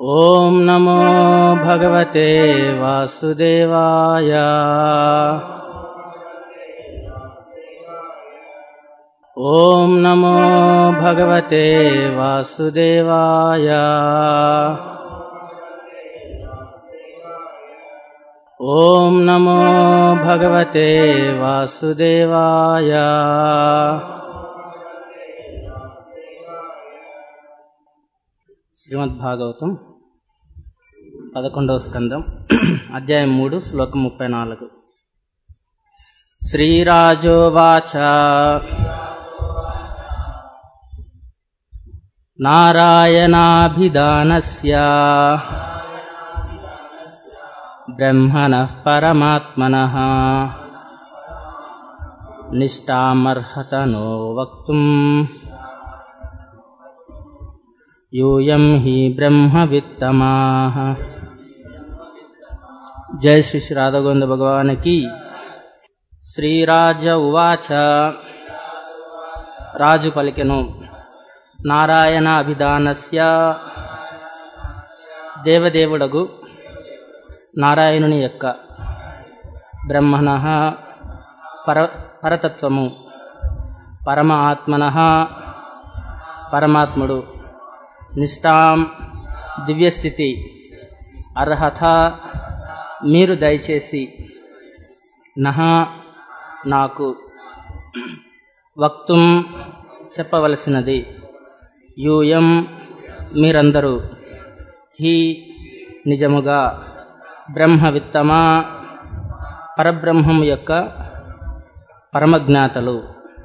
ॐ नमो भगवते वासुदेवाय ॐ नमो भगवते वासुदेवाय ॐ नमो भगवते वासुदेवाय శ్రీమద్భాగవతం పదకొండవ స్కందం అధ్యాయం మూడు శ్లోకం ముప్పై నాలుగు శ్రీరాజోవాచ నారాయణాభిధానస్య బ్రహ్మణః పరమాత్మనः నిష్టామర్హత నో వక్తుం యూయం హి బ్రహ్మవిత్తమా జయ శ్రీ శ్రీ రాధగోవింద భగవానికి శ్రీరాజ ఉవాచ రాజు పలికెను నారాయణ అభిధానస్య దేవదేవుడగు నారాయణుని యొక్క బ్రహ్మణ పర పరతత్వము పరమ ఆత్మన పరమాత్ముడు నిష్టాం దివ్యస్థితి అర్హత మీరు దయచేసి నహ నాకు వక్తుం చెప్పవలసినది యూయం మీరందరూ హీ నిజముగా బ్రహ్మవిత్తమా పరబ్రహ్మము యొక్క పరమజ్ఞాతలు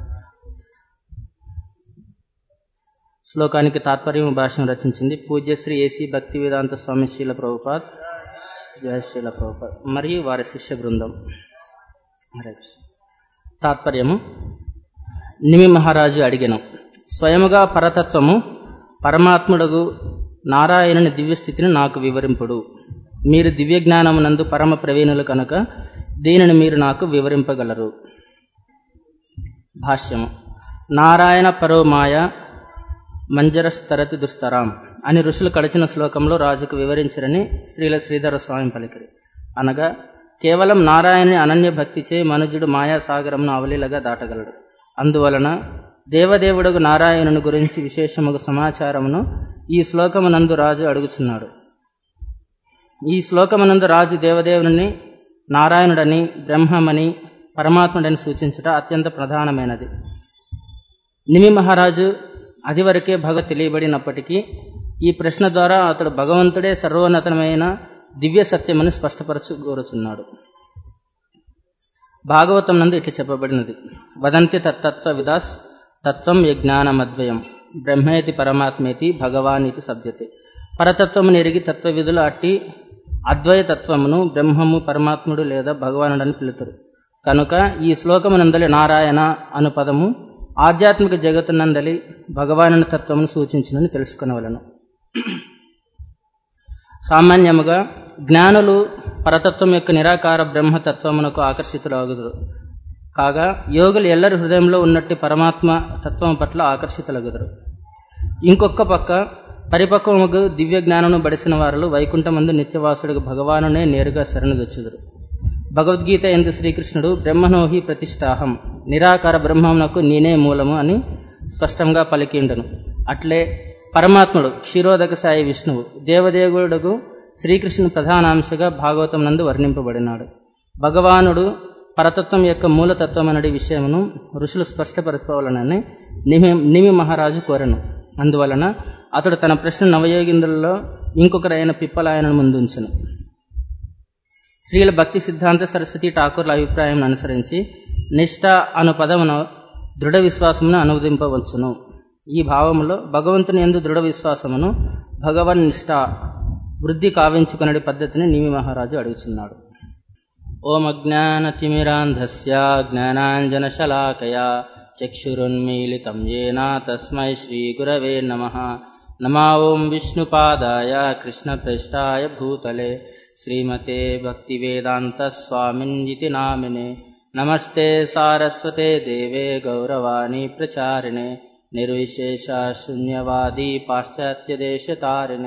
శ్లోకానికి తాత్పర్యం భాషను రచించింది పూజ్యశ్రీ ఏసీ భక్తి వేదాంత స్వామి శీల ప్రభుపాద్ జయశీల ప్రభుపాద్ మరియు వారి శిష్య బృందం హరే కృష్ణ తాత్పర్యము నిమి మహారాజు అడిగెను స్వయముగా పరతత్వము పరమాత్ముడగు నారాయణుని దివ్యస్థితిని నాకు వివరింపుడు మీరు దివ్య జ్ఞానమునందు పరమ ప్రవీణులు కనుక దీనిని మీరు నాకు వివరింపగలరు భాష్యము నారాయణ పరోమాయ మంజరస్తరతి దుస్తరాం అని ఋషులు కడిచిన శ్లోకంలో రాజుకు వివరించరని శ్రీల శ్రీధర స్వామి పలికిరి అనగా కేవలం నారాయణని అనన్య భక్తిచే మనుజుడు మాయాసాగరమును అవలీలగా దాటగలడు అందువలన దేవదేవుడుగు నారాయణుని గురించి విశేషముగు సమాచారమును ఈ శ్లోకమునందు రాజు అడుగుచున్నాడు ఈ శ్లోకమునందు రాజు దేవదేవుని నారాయణుడని బ్రహ్మమని పరమాత్ముడని సూచించుట అత్యంత ప్రధానమైనది నిమి మహారాజు అది వరకే భగ తెలియబడినప్పటికీ ఈ ప్రశ్న ద్వారా అతడు భగవంతుడే సర్వోన్నతమైన దివ్య సత్యమని స్పష్టపరచు కోరుచున్నాడు భాగవతం నందు ఇట్లా చెప్పబడినది వదంతి తత్తత్వ విదాస్ తత్వం యజ్ఞానమద్వయం బ్రహ్మేతి పరమాత్మేతి భగవానీతి సభ్యతే పరతత్వమును ఎరిగి తత్వవిధులు అట్టి అద్వయతత్వమును బ్రహ్మము పరమాత్ముడు లేదా భగవానుడని పిలుతురు కనుక ఈ శ్లోకమునందలి నారాయణ అను పదము ఆధ్యాత్మిక జగత్తునందలి భగవాను తత్వమును సూచించునని తెలుసుకునవలను సామాన్యముగా జ్ఞానులు పరతత్వం యొక్క నిరాకార బ్రహ్మతత్వమునకు ఆకర్షితులగుదురు కాగా యోగులు ఎల్లరి హృదయంలో ఉన్నట్టు పరమాత్మ తత్వం పట్ల ఆకర్షితులగుదురు ఇంకొక పక్క పరిపక్వముగు దివ్య జ్ఞానమును బడిసిన వారు వైకుంఠమందు నిత్యవాసుడికి భగవానునే నేరుగా శరణుదొచ్చుదురు భగవద్గీత ఎందు శ్రీకృష్ణుడు బ్రహ్మణోహి ప్రతిష్టాహం నిరాకార బ్రహ్మమునకు నేనే మూలము అని స్పష్టంగా పలికిండను అట్లే పరమాత్ముడు క్షీరోదక సాయి విష్ణువు దేవదేవుడుకు శ్రీకృష్ణుని ప్రధానాంశగా భాగవతం నందు వర్ణింపబడినాడు భగవానుడు పరతత్వం యొక్క మూలతత్వం అనే విషయమును ఋషులు స్పష్టపరచుకోవాలనని నిమి నిమి మహారాజు కోరెను అందువలన అతడు తన ప్రశ్న నవయోగిందులలో ఇంకొకరైన పిప్పలాయనను ముందుంచను శ్రీల భక్తి సిద్ధాంత సరస్వతి ఠాకూర్ల అభిప్రాయం అనుసరించి నిష్ఠ అను పదమును దృఢ విశ్వాసమును అనువదింపవచ్చును ఈ భావములో భగవంతుని ఎందు దృఢ విశ్వాసమును భగవన్ నిష్ఠ వృద్ధి కావించుకునే పద్ధతిని నిమి మహారాజు అడుగుతున్నాడు ఓం అజ్ఞానతిమిరాంధస్య జ్ఞానాంజనశలాకయా చక్షురున్మీలితం ఏన తస్మై శ్రీగురవే నమ नमा ॐ विष्णुपादाय कृष्णप्रेष्ठाय भूतले श्रीमते भक्तिवेदान्तस्वामिन्यति नामिने नमस्ते सारस्वते देवे गौरवाणी प्रचारिणे निर्विशेषशून्यवादी पाश्चात्यदेशतारिणे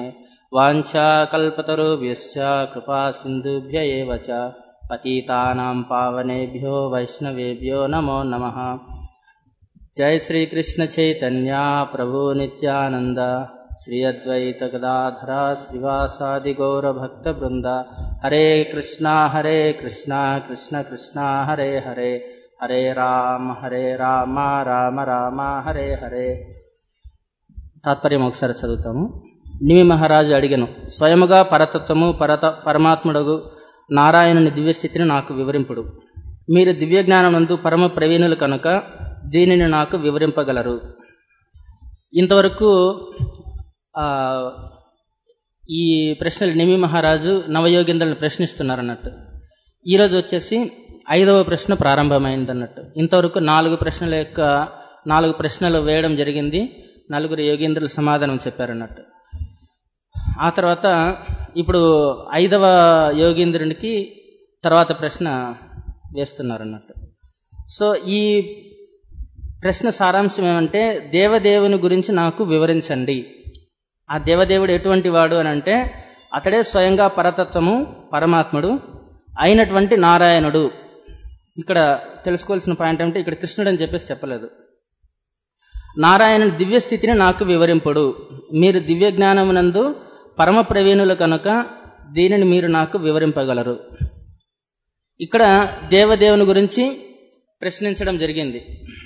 వాంఛాకల్పతరుభ్యశ్చ కృపా సింధుభ్య ఏవ చ పతితానాం పావనేభ్యో వైష్ణవేభ్యో నమో నమః జై శ్రీకృష్ణ చైతన్య ప్రభు నిత్యానంద శ్రీ అద్వైత గదాధర శ్రీవాసాది గౌర భక్త బృంద హరే కృష్ణ హరే కృష్ణ కృష్ణ కృష్ణ హరే హరే హరే రామ హరే రామ రామ రామ హరే హరే తాత్పర్యం ఒకసారి చదువుతాము నిమి మహారాజు అడిగను స్వయముగా పరతత్వము పరత పరమాత్ముడగు నారాయణుని దివ్యస్థితిని నాకు వివరింపుడు మీరు దివ్య జ్ఞానమందు పరమ ప్రవీణులు కనుక దీనిని నాకు వివరింపగలరు ఇంతవరకు ఆ, ఈ ప్రశ్నలు నిమి మహారాజు నవయోగేంద్రులను ప్రశ్నిస్తున్నారు అన్నట్టు ఈరోజు వచ్చేసి ఐదవ ప్రశ్న ప్రారంభమైంది అన్నట్టు ఇంతవరకు నాలుగు ప్రశ్నల యొక్క నాలుగు ప్రశ్నలు వేయడం జరిగింది నలుగురు యోగేంద్రులు సమాధానం చెప్పారన్నట్టు ఆ తర్వాత ఇప్పుడు ఐదవ యోగేంద్రునికి తర్వాత ప్రశ్న వేస్తున్నారు అన్నట్టు సో ఈ ప్రశ్న సారాంశం ఏమంటే దేవదేవుని గురించి నాకు వివరించండి ఆ దేవదేవుడు ఎటువంటి వాడు అని అంటే అతడే స్వయంగా పరతత్వము పరమాత్ముడు అయినటువంటి నారాయణుడు ఇక్కడ తెలుసుకోవాల్సిన పాయింట్ ఏమంటే ఇక్కడ కృష్ణుడు అని చెప్పేసి చెప్పలేదు నారాయణుని దివ్య స్థితిని నాకు వివరింపుడు మీరు దివ్య జ్ఞానమునందు పరమ ప్రవీణులు కనుక దీనిని మీరు నాకు వివరింపగలరు ఇక్కడ దేవదేవుని గురించి ప్రశ్నించడం జరిగింది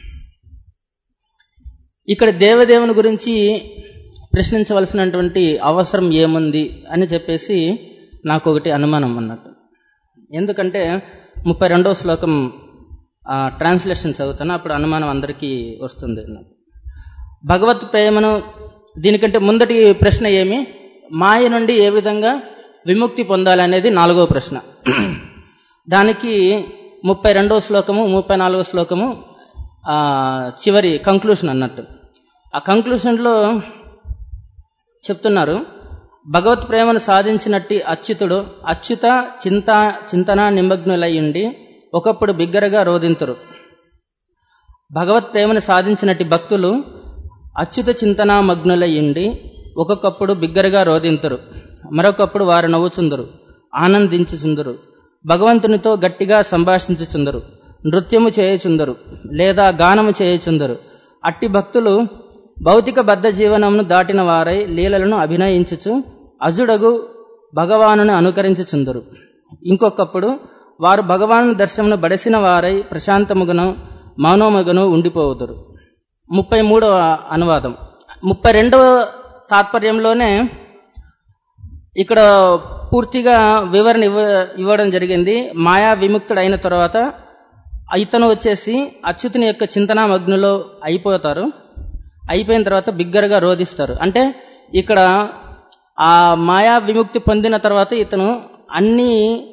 ఇక్కడ దేవదేవుని గురించి ప్రశ్నించవలసినటువంటి అవసరం ఏముంది అని చెప్పేసి నాకు ఒకటి అనుమానం అన్నట్టు ఎందుకంటే ముప్పై రెండవ శ్లోకం ఆ, ట్రాన్స్లేషన్ చదువుతాను అప్పుడు అనుమానం అందరికీ వస్తుంది అన్నట్టు భగవత్ ప్రేమను దీనికంటే ముందటి ప్రశ్న ఏమి మాయ నుండి ఏ విధంగా విముక్తి పొందాలనేది నాలుగో ప్రశ్న దానికి ముప్పై రెండవ శ్లోకము ముప్పై నాలుగో శ్లోకము ఆ, చివరి కంక్లూషన్ అన్నట్టు ఆ కంక్లూషన్లో చెప్తున్నారు భగవత్ ప్రేమను సాధించినట్టి అచ్యుతుడు అచ్యుత చింత చింతన నిమగ్నులయ్యుండి ఒకప్పుడు బిగ్గరగా రోదింతురు భగవత్ ప్రేమను సాధించినట్టి భక్తులు అచ్యుత చింతన మగ్నులయ్యుండి ఒక్కొక్కప్పుడు బిగ్గరగా రోదింతురు మరొకప్పుడు వారు నవ్వుచుందరు ఆనందించుచుందరు భగవంతునితో గట్టిగా సంభాషించుచుందరు నృత్యము చేయుచుందరు లేదా గానము చేయుచుందరు అట్టి భక్తులు భౌతిక బద్ధ జీవనమును దాటిన వారై లీలలను అభినయించుచు అజుడగు భగవానుని అనుకరించుచుందరు ఇంకొకప్పుడు వారు భగవాను దర్శనమును బడసిన వారై ప్రశాంతముగను మౌనముగను ఉండిపోవుదురు ముప్పై మూడవ అనువాదం ముప్పై రెండవ తాత్పర్యంలోనే ఇక్కడ పూర్తిగా వివరణ ఇవ్వ ఇవ్వడం జరిగింది మాయా విముక్తుడైన తర్వాత ఇతను వచ్చేసి అచ్యుతుని యొక్క చింతనా మగ్నులో అయిపోతారు అయిపోయిన తర్వాత బిగ్గరగా రోధిస్తారు అంటే ఇక్కడ ఆ మాయా విముక్తి పొందిన తర్వాత ఇతను అన్ని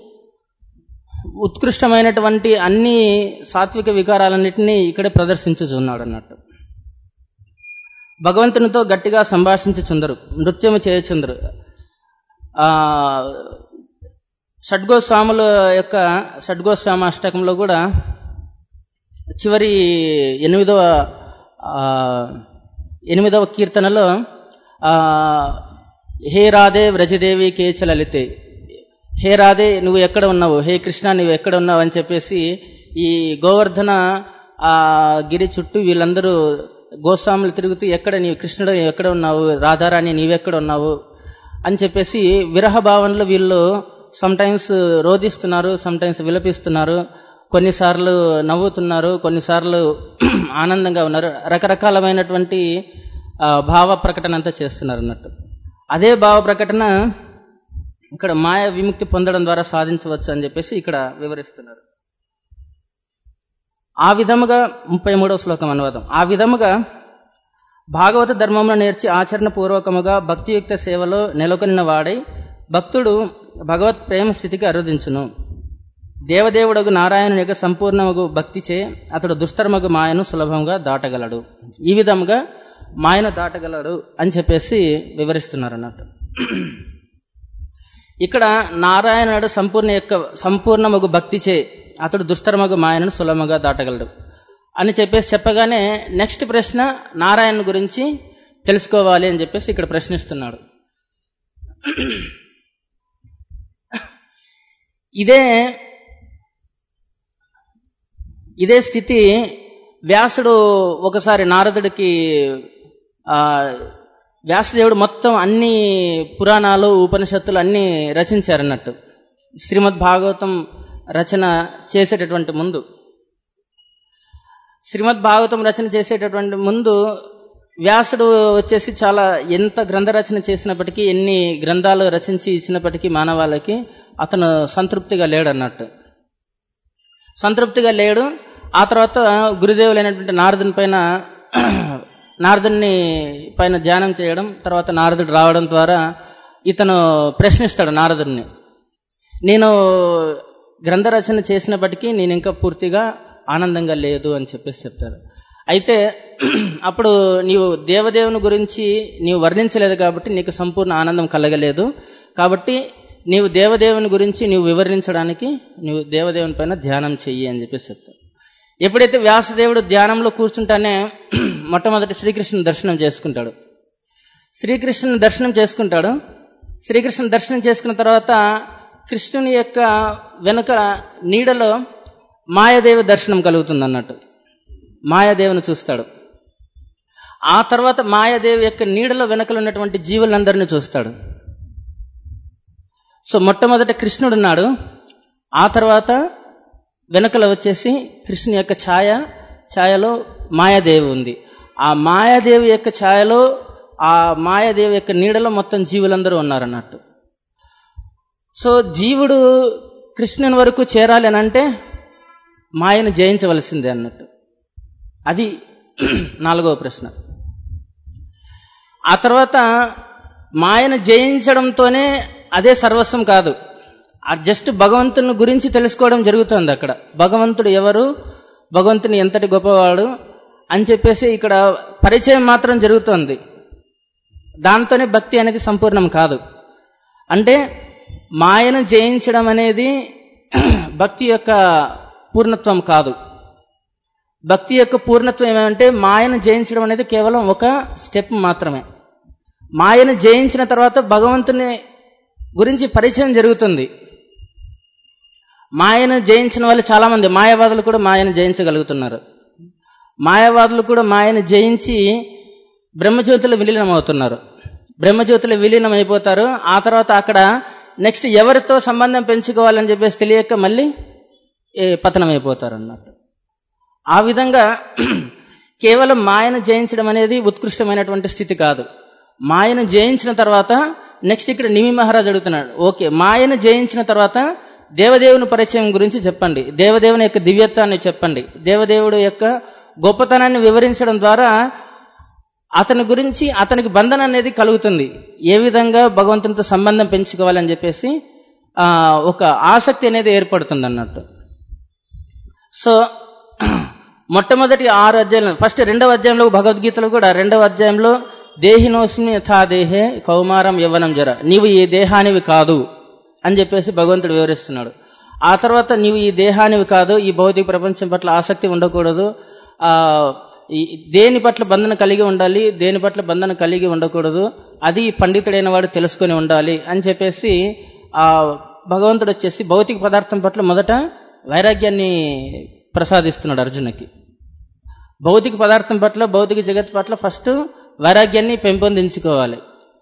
ఉత్కృష్టమైనటువంటి అన్ని సాత్విక వికారాలన్నింటినీ ఇక్కడే ప్రదర్శించుచున్నాడు అన్నట్టు భగవంతునితో గట్టిగా సంభాషించుచుందరు నృత్యము చేయుచుందరు ఆ షడ్గోస్వాముల యొక్క షడ్గోస్వామ అష్టకంలో కూడా చివరి ఎనిమిదవ ఆ, ఎనిమిదవ కీర్తనలో ఆ, హే రాధే వ్రజదేవి కేచ లలితే హే రాధే నువ్వు ఎక్కడ ఉన్నావు హే కృష్ణ నువ్వు ఎక్కడ ఉన్నావు అని చెప్పేసి ఈ గోవర్ధన ఆ గిరి చుట్టూ వీళ్ళందరూ గోస్వాములు తిరుగుతూ ఎక్కడ నీవు కృష్ణుడు ఎక్కడ ఉన్నావు రాధారాణి నీవెక్కడ ఉన్నావు అని చెప్పేసి విరహ భావనలో వీళ్ళు సమ్ టైమ్స్ రోధిస్తున్నారు సమ్ టైమ్స్ విలపిస్తున్నారు కొన్నిసార్లు నవ్వుతున్నారు కొన్నిసార్లు ఆనందంగా ఉన్నారు రకరకాలమైనటువంటి ఆ, భావ ప్రకటన అంతా చేస్తున్నారు అన్నట్టు అదే భావ ప్రకటన ఇక్కడ మాయ విముక్తి పొందడం ద్వారా సాధించవచ్చు అని చెప్పేసి ఇక్కడ వివరిస్తున్నారు ఆ విధముగా ముప్పై మూడవ శ్లోకం అనువాదం ఆ విధముగా భాగవత ధర్మమును నేర్చి ఆచరణ పూర్వకముగా భక్తియుక్త సేవలో నెలకొనిన వాడై భక్తుడు భగవత్ ప్రేమ స్థితికి అరుదించును దేవదేవుడగు నారాయణుని యొక్క సంపూర్ణమగు భక్తిచే అతడు దుష్టర్మగు మాయను సులభంగా దాటగలడు ఈ విధముగా మాయను దాటగలడు అని చెప్పేసి వివరిస్తున్నారు అన్నట్టు ఇక్కడ నారాయణుడు సంపూర్ణ యొక్క సంపూర్ణమగు భక్తిచే అతడు దుష్టర్మగు మాయను సులభంగా దాటగలడు అని చెప్పేసి చెప్పగానే నెక్స్ట్ ప్రశ్న నారాయణ గురించి తెలుసుకోవాలి అని చెప్పేసి ఇక్కడ ప్రశ్నిస్తున్నాడు ఇదే ఇదే స్థితి వ్యాసుడు ఒకసారి నారదుడికి ఆ, వ్యాసదేవుడు మొత్తం అన్ని పురాణాలు ఉపనిషత్తులు అన్ని రచించారన్నట్టు శ్రీమద్ భాగవతం రచన చేసేటటువంటి ముందు శ్రీమద్ భాగవతం రచన చేసేటటువంటి ముందు వ్యాసుడు వచ్చేసి చాలా ఎంత గ్రంథ రచన చేసినప్పటికీ ఎన్ని గ్రంథాలు రచించి ఇచ్చినప్పటికీ మానవాళికి అతను సంతృప్తిగా లేడు అన్నట్టు సంతృప్తిగా లేడు ఆ తర్వాత గురుదేవులైనటువంటి నారదుని పైన నారదుని పైన ధ్యానం చేయడం తర్వాత నారదుడు రావడం ద్వారా ఇతను ప్రశ్నిస్తాడు నారదుడిని నేను గ్రంథ రచన చేసినప్పటికీ నేను ఇంకా పూర్తిగా ఆనందంగా లేదు అని చెప్పేసి చెప్తారు అయితే అప్పుడు నీవు దేవదేవుని గురించి నీవు వర్ణించలేదు కాబట్టి నీకు సంపూర్ణ ఆనందం కలగలేదు కాబట్టి నీవు దేవదేవుని గురించి నీవు వివరించడానికి నీవు దేవదేవుని పైన ధ్యానం చెయ్యి అని చెప్పేసి చెప్తారు ఎప్పుడైతే వ్యాసదేవుడు ధ్యానంలో కూర్చుంటానే మొట్టమొదటి శ్రీకృష్ణుని దర్శనం చేసుకుంటాడు శ్రీకృష్ణుని దర్శనం చేసుకుంటాడు శ్రీకృష్ణుని దర్శనం చేసుకున్న తర్వాత కృష్ణుని యొక్క వెనుక నీడలో మాయాదేవి దర్శనం కలుగుతుంది అన్నట్టు మాయాదేవిని చూస్తాడు ఆ తర్వాత మాయాదేవి యొక్క నీడలో వెనకలు ఉన్నటువంటి జీవులందరినీ చూస్తాడు సో మొట్టమొదట కృష్ణుడు ఉన్నాడు ఆ తర్వాత వెనకల వచ్చేసి కృష్ణుని యొక్క ఛాయ ఛాయలో మాయాదేవి ఉంది ఆ మాయాదేవి యొక్క ఛాయలో ఆ మాయాదేవి యొక్క నీడలో మొత్తం జీవులందరూ ఉన్నారన్నట్టు సో జీవుడు కృష్ణుని వరకు చేరాలి అని అంటే మాయను జయించవలసిందే అన్నట్టు అది నాలుగవ ప్రశ్న ఆ తర్వాత మాయను జయించడంతోనే అదే సర్వస్వం కాదు ఆ జస్ట్ భగవంతుని గురించి తెలుసుకోవడం జరుగుతుంది అక్కడ భగవంతుడు ఎవరు భగవంతుని ఎంతటి గొప్పవాడు అని చెప్పేసి ఇక్కడ పరిచయం మాత్రం జరుగుతోంది దాంతోనే భక్తి అనేది సంపూర్ణం కాదు అంటే మాయను జయించడం అనేది భక్తి యొక్క పూర్ణత్వం కాదు భక్తి యొక్క పూర్ణత్వం ఏమంటే మాయను జయించడం అనేది కేవలం ఒక స్టెప్ మాత్రమే మాయను జయించిన తర్వాత భగవంతుని గురించి పరిచయం జరుగుతుంది మాయను జయించిన వాళ్ళు చాలామంది మాయావాదులు కూడా మాయను జయించగలుగుతున్నారు మాయావాదులు కూడా మాయను జయించి బ్రహ్మజ్యోతిలో విలీనం అవుతున్నారు బ్రహ్మజ్యోతిలో విలీనం అయిపోతారు ఆ తర్వాత అక్కడ నెక్స్ట్ ఎవరితో సంబంధం పెంచుకోవాలని చెప్పేసి తెలియక మళ్ళీ ఏ, పతనం అయిపోతారు అన్నట్టు ఆ విధంగా కేవలం మాయను జయించడం అనేది ఉత్కృష్టమైనటువంటి స్థితి కాదు మాయను జయించిన తర్వాత నెక్స్ట్ ఇక్కడ నిమి మహారాజ్ అడుగుతున్నాడు ఓకే మాయను జయించిన తర్వాత దేవదేవుని పరిచయం గురించి చెప్పండి దేవదేవుని యొక్క దివ్యత్వాన్ని చెప్పండి దేవదేవుడు యొక్క గొప్పతనాన్ని వివరించడం ద్వారా అతని గురించి అతనికి బంధన అనేది కలుగుతుంది ఏ విధంగా భగవంతునితో సంబంధం పెంచుకోవాలని చెప్పేసి ఆ, ఒక ఆసక్తి అనేది ఏర్పడుతుంది అన్నట్టు సో మొట్టమొదటి ఆరు అధ్యాయంలో ఫస్ట్ రెండవ అధ్యాయంలో భగవద్గీతలో కూడా రెండవ అధ్యాయంలో దేహినోస్మి యథా దేహే కౌమారం యవ్వనం జర నీవు ఈ దేహానివి కాదు అని చెప్పేసి భగవంతుడు వివరిస్తున్నాడు ఆ తర్వాత నీవు ఈ దేహానివి కాదు ఈ భౌతిక ప్రపంచం పట్ల ఆసక్తి ఉండకూడదు ఆ ఈ దేని పట్ల బంధన కలిగి ఉండాలి దేని పట్ల బంధన కలిగి ఉండకూడదు అది పండితుడైన వాడు తెలుసుకొని ఉండాలి అని చెప్పేసి ఆ భగవంతుడు వచ్చేసి భౌతిక పదార్థం పట్ల మొదట వైరాగ్యాన్ని ప్రసాదిస్తున్నాడు అర్జునకి భౌతిక పదార్థం పట్ల భౌతిక జగత్ పట్ల ఫస్ట్ వైరాగ్యాన్ని పెంపొందించుకోవాలి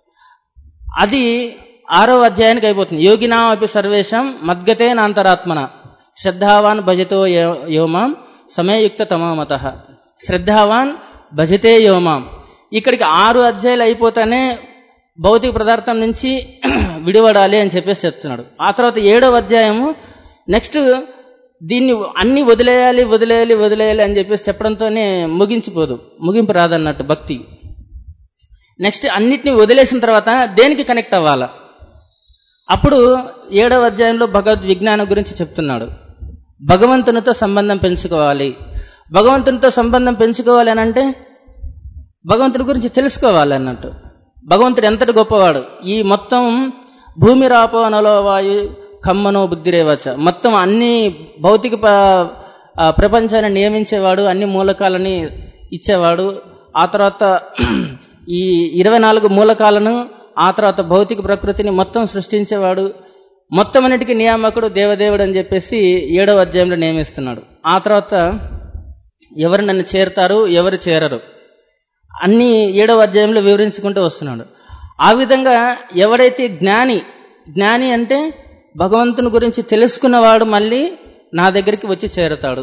అది ఆరో అధ్యాయానికి అయిపోతుంది యోగినా అపి సర్వేషం మద్గతే నాంతరాత్మన శ్రద్ధావాన్ భజతో యో- యోమాం సమయయుక్త తమోమత శ్రద్ధావాన్ భజతే యోమాం ఇక్కడికి ఆరు అధ్యాయులు అయిపోతానే భౌతిక పదార్థం నుంచి విడిపడాలి అని చెప్పేసి చెప్తున్నాడు ఆ తర్వాత ఏడవ అధ్యాయము నెక్స్ట్ దీన్ని అన్ని వదిలేయాలి వదిలేయాలి వదిలేయాలి అని చెప్పేసి చెప్పడంతోనే ముగించిపోదు ముగింపు రాదన్నట్టు భక్తి నెక్స్ట్ అన్నిటిని వదిలేసిన తర్వాత దేనికి కనెక్ట్ అవ్వాలా అప్పుడు ఏడవ అధ్యాయంలో భగవద్ విజ్ఞానం గురించి చెప్తున్నాడు భగవంతునితో సంబంధం పెంచుకోవాలి భగవంతునితో సంబంధం పెంచుకోవాలి అని అంటే భగవంతుడి గురించి తెలుసుకోవాలి అన్నట్టు భగవంతుడు ఎంతటి గొప్పవాడు ఈ మొత్తం భూమి రాపో నలో వాయు కమ్మనో బుద్ధిరేవచ మొత్తం అన్ని భౌతిక ప- ఆ, ప్రపంచాన్ని నియమించేవాడు అన్ని మూలకాలని ఇచ్చేవాడు ఆ తర్వాత ఈ ఇరవై నాలుగు మూలకాలను ఆ తర్వాత భౌతిక ప్రకృతిని మొత్తం సృష్టించేవాడు మొత్తం అన్నిటికీ నియామకుడు దేవదేవుడు అని చెప్పేసి ఏడవ అధ్యాయంలో నియమిస్తున్నాడు ఆ తర్వాత ఎవరు నన్ను చేరుతారు ఎవరు చేరరు అన్ని ఏడవ అధ్యాయంలో వివరించుకుంటూ వస్తున్నాడు ఆ విధంగా ఎవడైతే జ్ఞాని జ్ఞాని అంటే భగవంతుని గురించి తెలుసుకున్నవాడు మళ్ళీ నా దగ్గరికి వచ్చి చేరుతాడు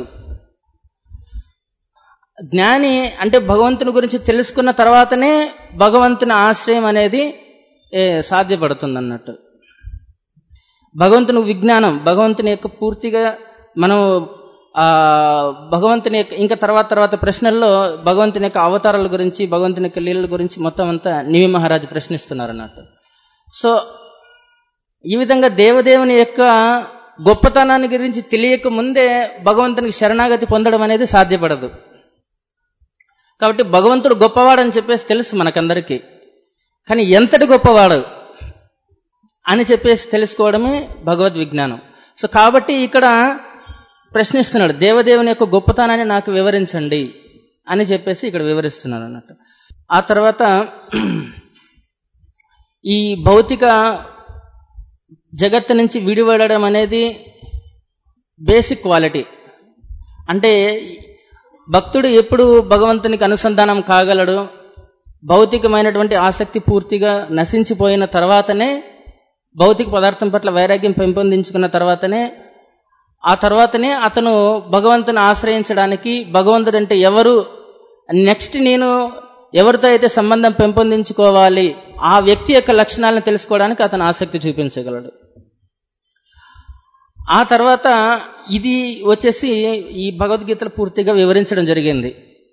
జ్ఞాని అంటే భగవంతుని గురించి తెలుసుకున్న తర్వాతనే భగవంతుని ఆశ్రయం అనేది ఏ, సాధ్యపడుతుంది అన్నట్టు భగవంతుని విజ్ఞానం భగవంతుని యొక్క పూర్తిగా మనం ఆ భగవంతుని యొక్క ఇంకా తర్వాత తర్వాత ప్రశ్నల్లో భగవంతుని యొక్క అవతారాల గురించి భగవంతుని యొక్క లీలల గురించి మొత్తం అంతా నివి మహారాజు ప్రశ్నిస్తున్నారు అన్నట్టు సో ఈ విధంగా దేవదేవుని యొక్క గొప్పతనాన్ని గురించి తెలియక ముందే భగవంతునికి శరణాగతి పొందడం అనేది సాధ్యపడదు కాబట్టి భగవంతుడు గొప్పవాడని చెప్పేసి తెలుసు మనకందరికీ కానీ ఎంతటి గొప్పవాడు అని చెప్పేసి తెలుసుకోవడమే భగవద్ విజ్ఞానం సో కాబట్టి ఇక్కడ ప్రశ్నిస్తున్నాడు దేవదేవుని యొక్క గొప్పతనాన్ని నాకు వివరించండి అని చెప్పేసి ఇక్కడ వివరిస్తున్నాడు అన్నట్టు ఆ తర్వాత ఈ భౌతిక జగత్తు నుంచి విడిపడడం అనేది బేసిక్ క్వాలిటీ అంటే భక్తుడు ఎప్పుడు భగవంతునికి అనుసంధానం కాగలడు భౌతికమైనటువంటి ఆసక్తి పూర్తిగా నశించిపోయిన తర్వాతనే భౌతిక పదార్థం పట్ల వైరాగ్యం పెంపొందించుకున్న తర్వాతనే ఆ తర్వాతనే అతను భగవంతుని ఆశ్రయించడానికి భగవంతుడు అంటే ఎవరు నెక్స్ట్ నేను ఎవరితో అయితే సంబంధం పెంపొందించుకోవాలి ఆ వ్యక్తి యొక్క లక్షణాలను తెలుసుకోవడానికి అతను ఆసక్తి చూపించగలడు ఆ తర్వాత ఇది వచ్చేసి ఈ భగవద్గీతలు పూర్తిగా వివరించడం జరిగింది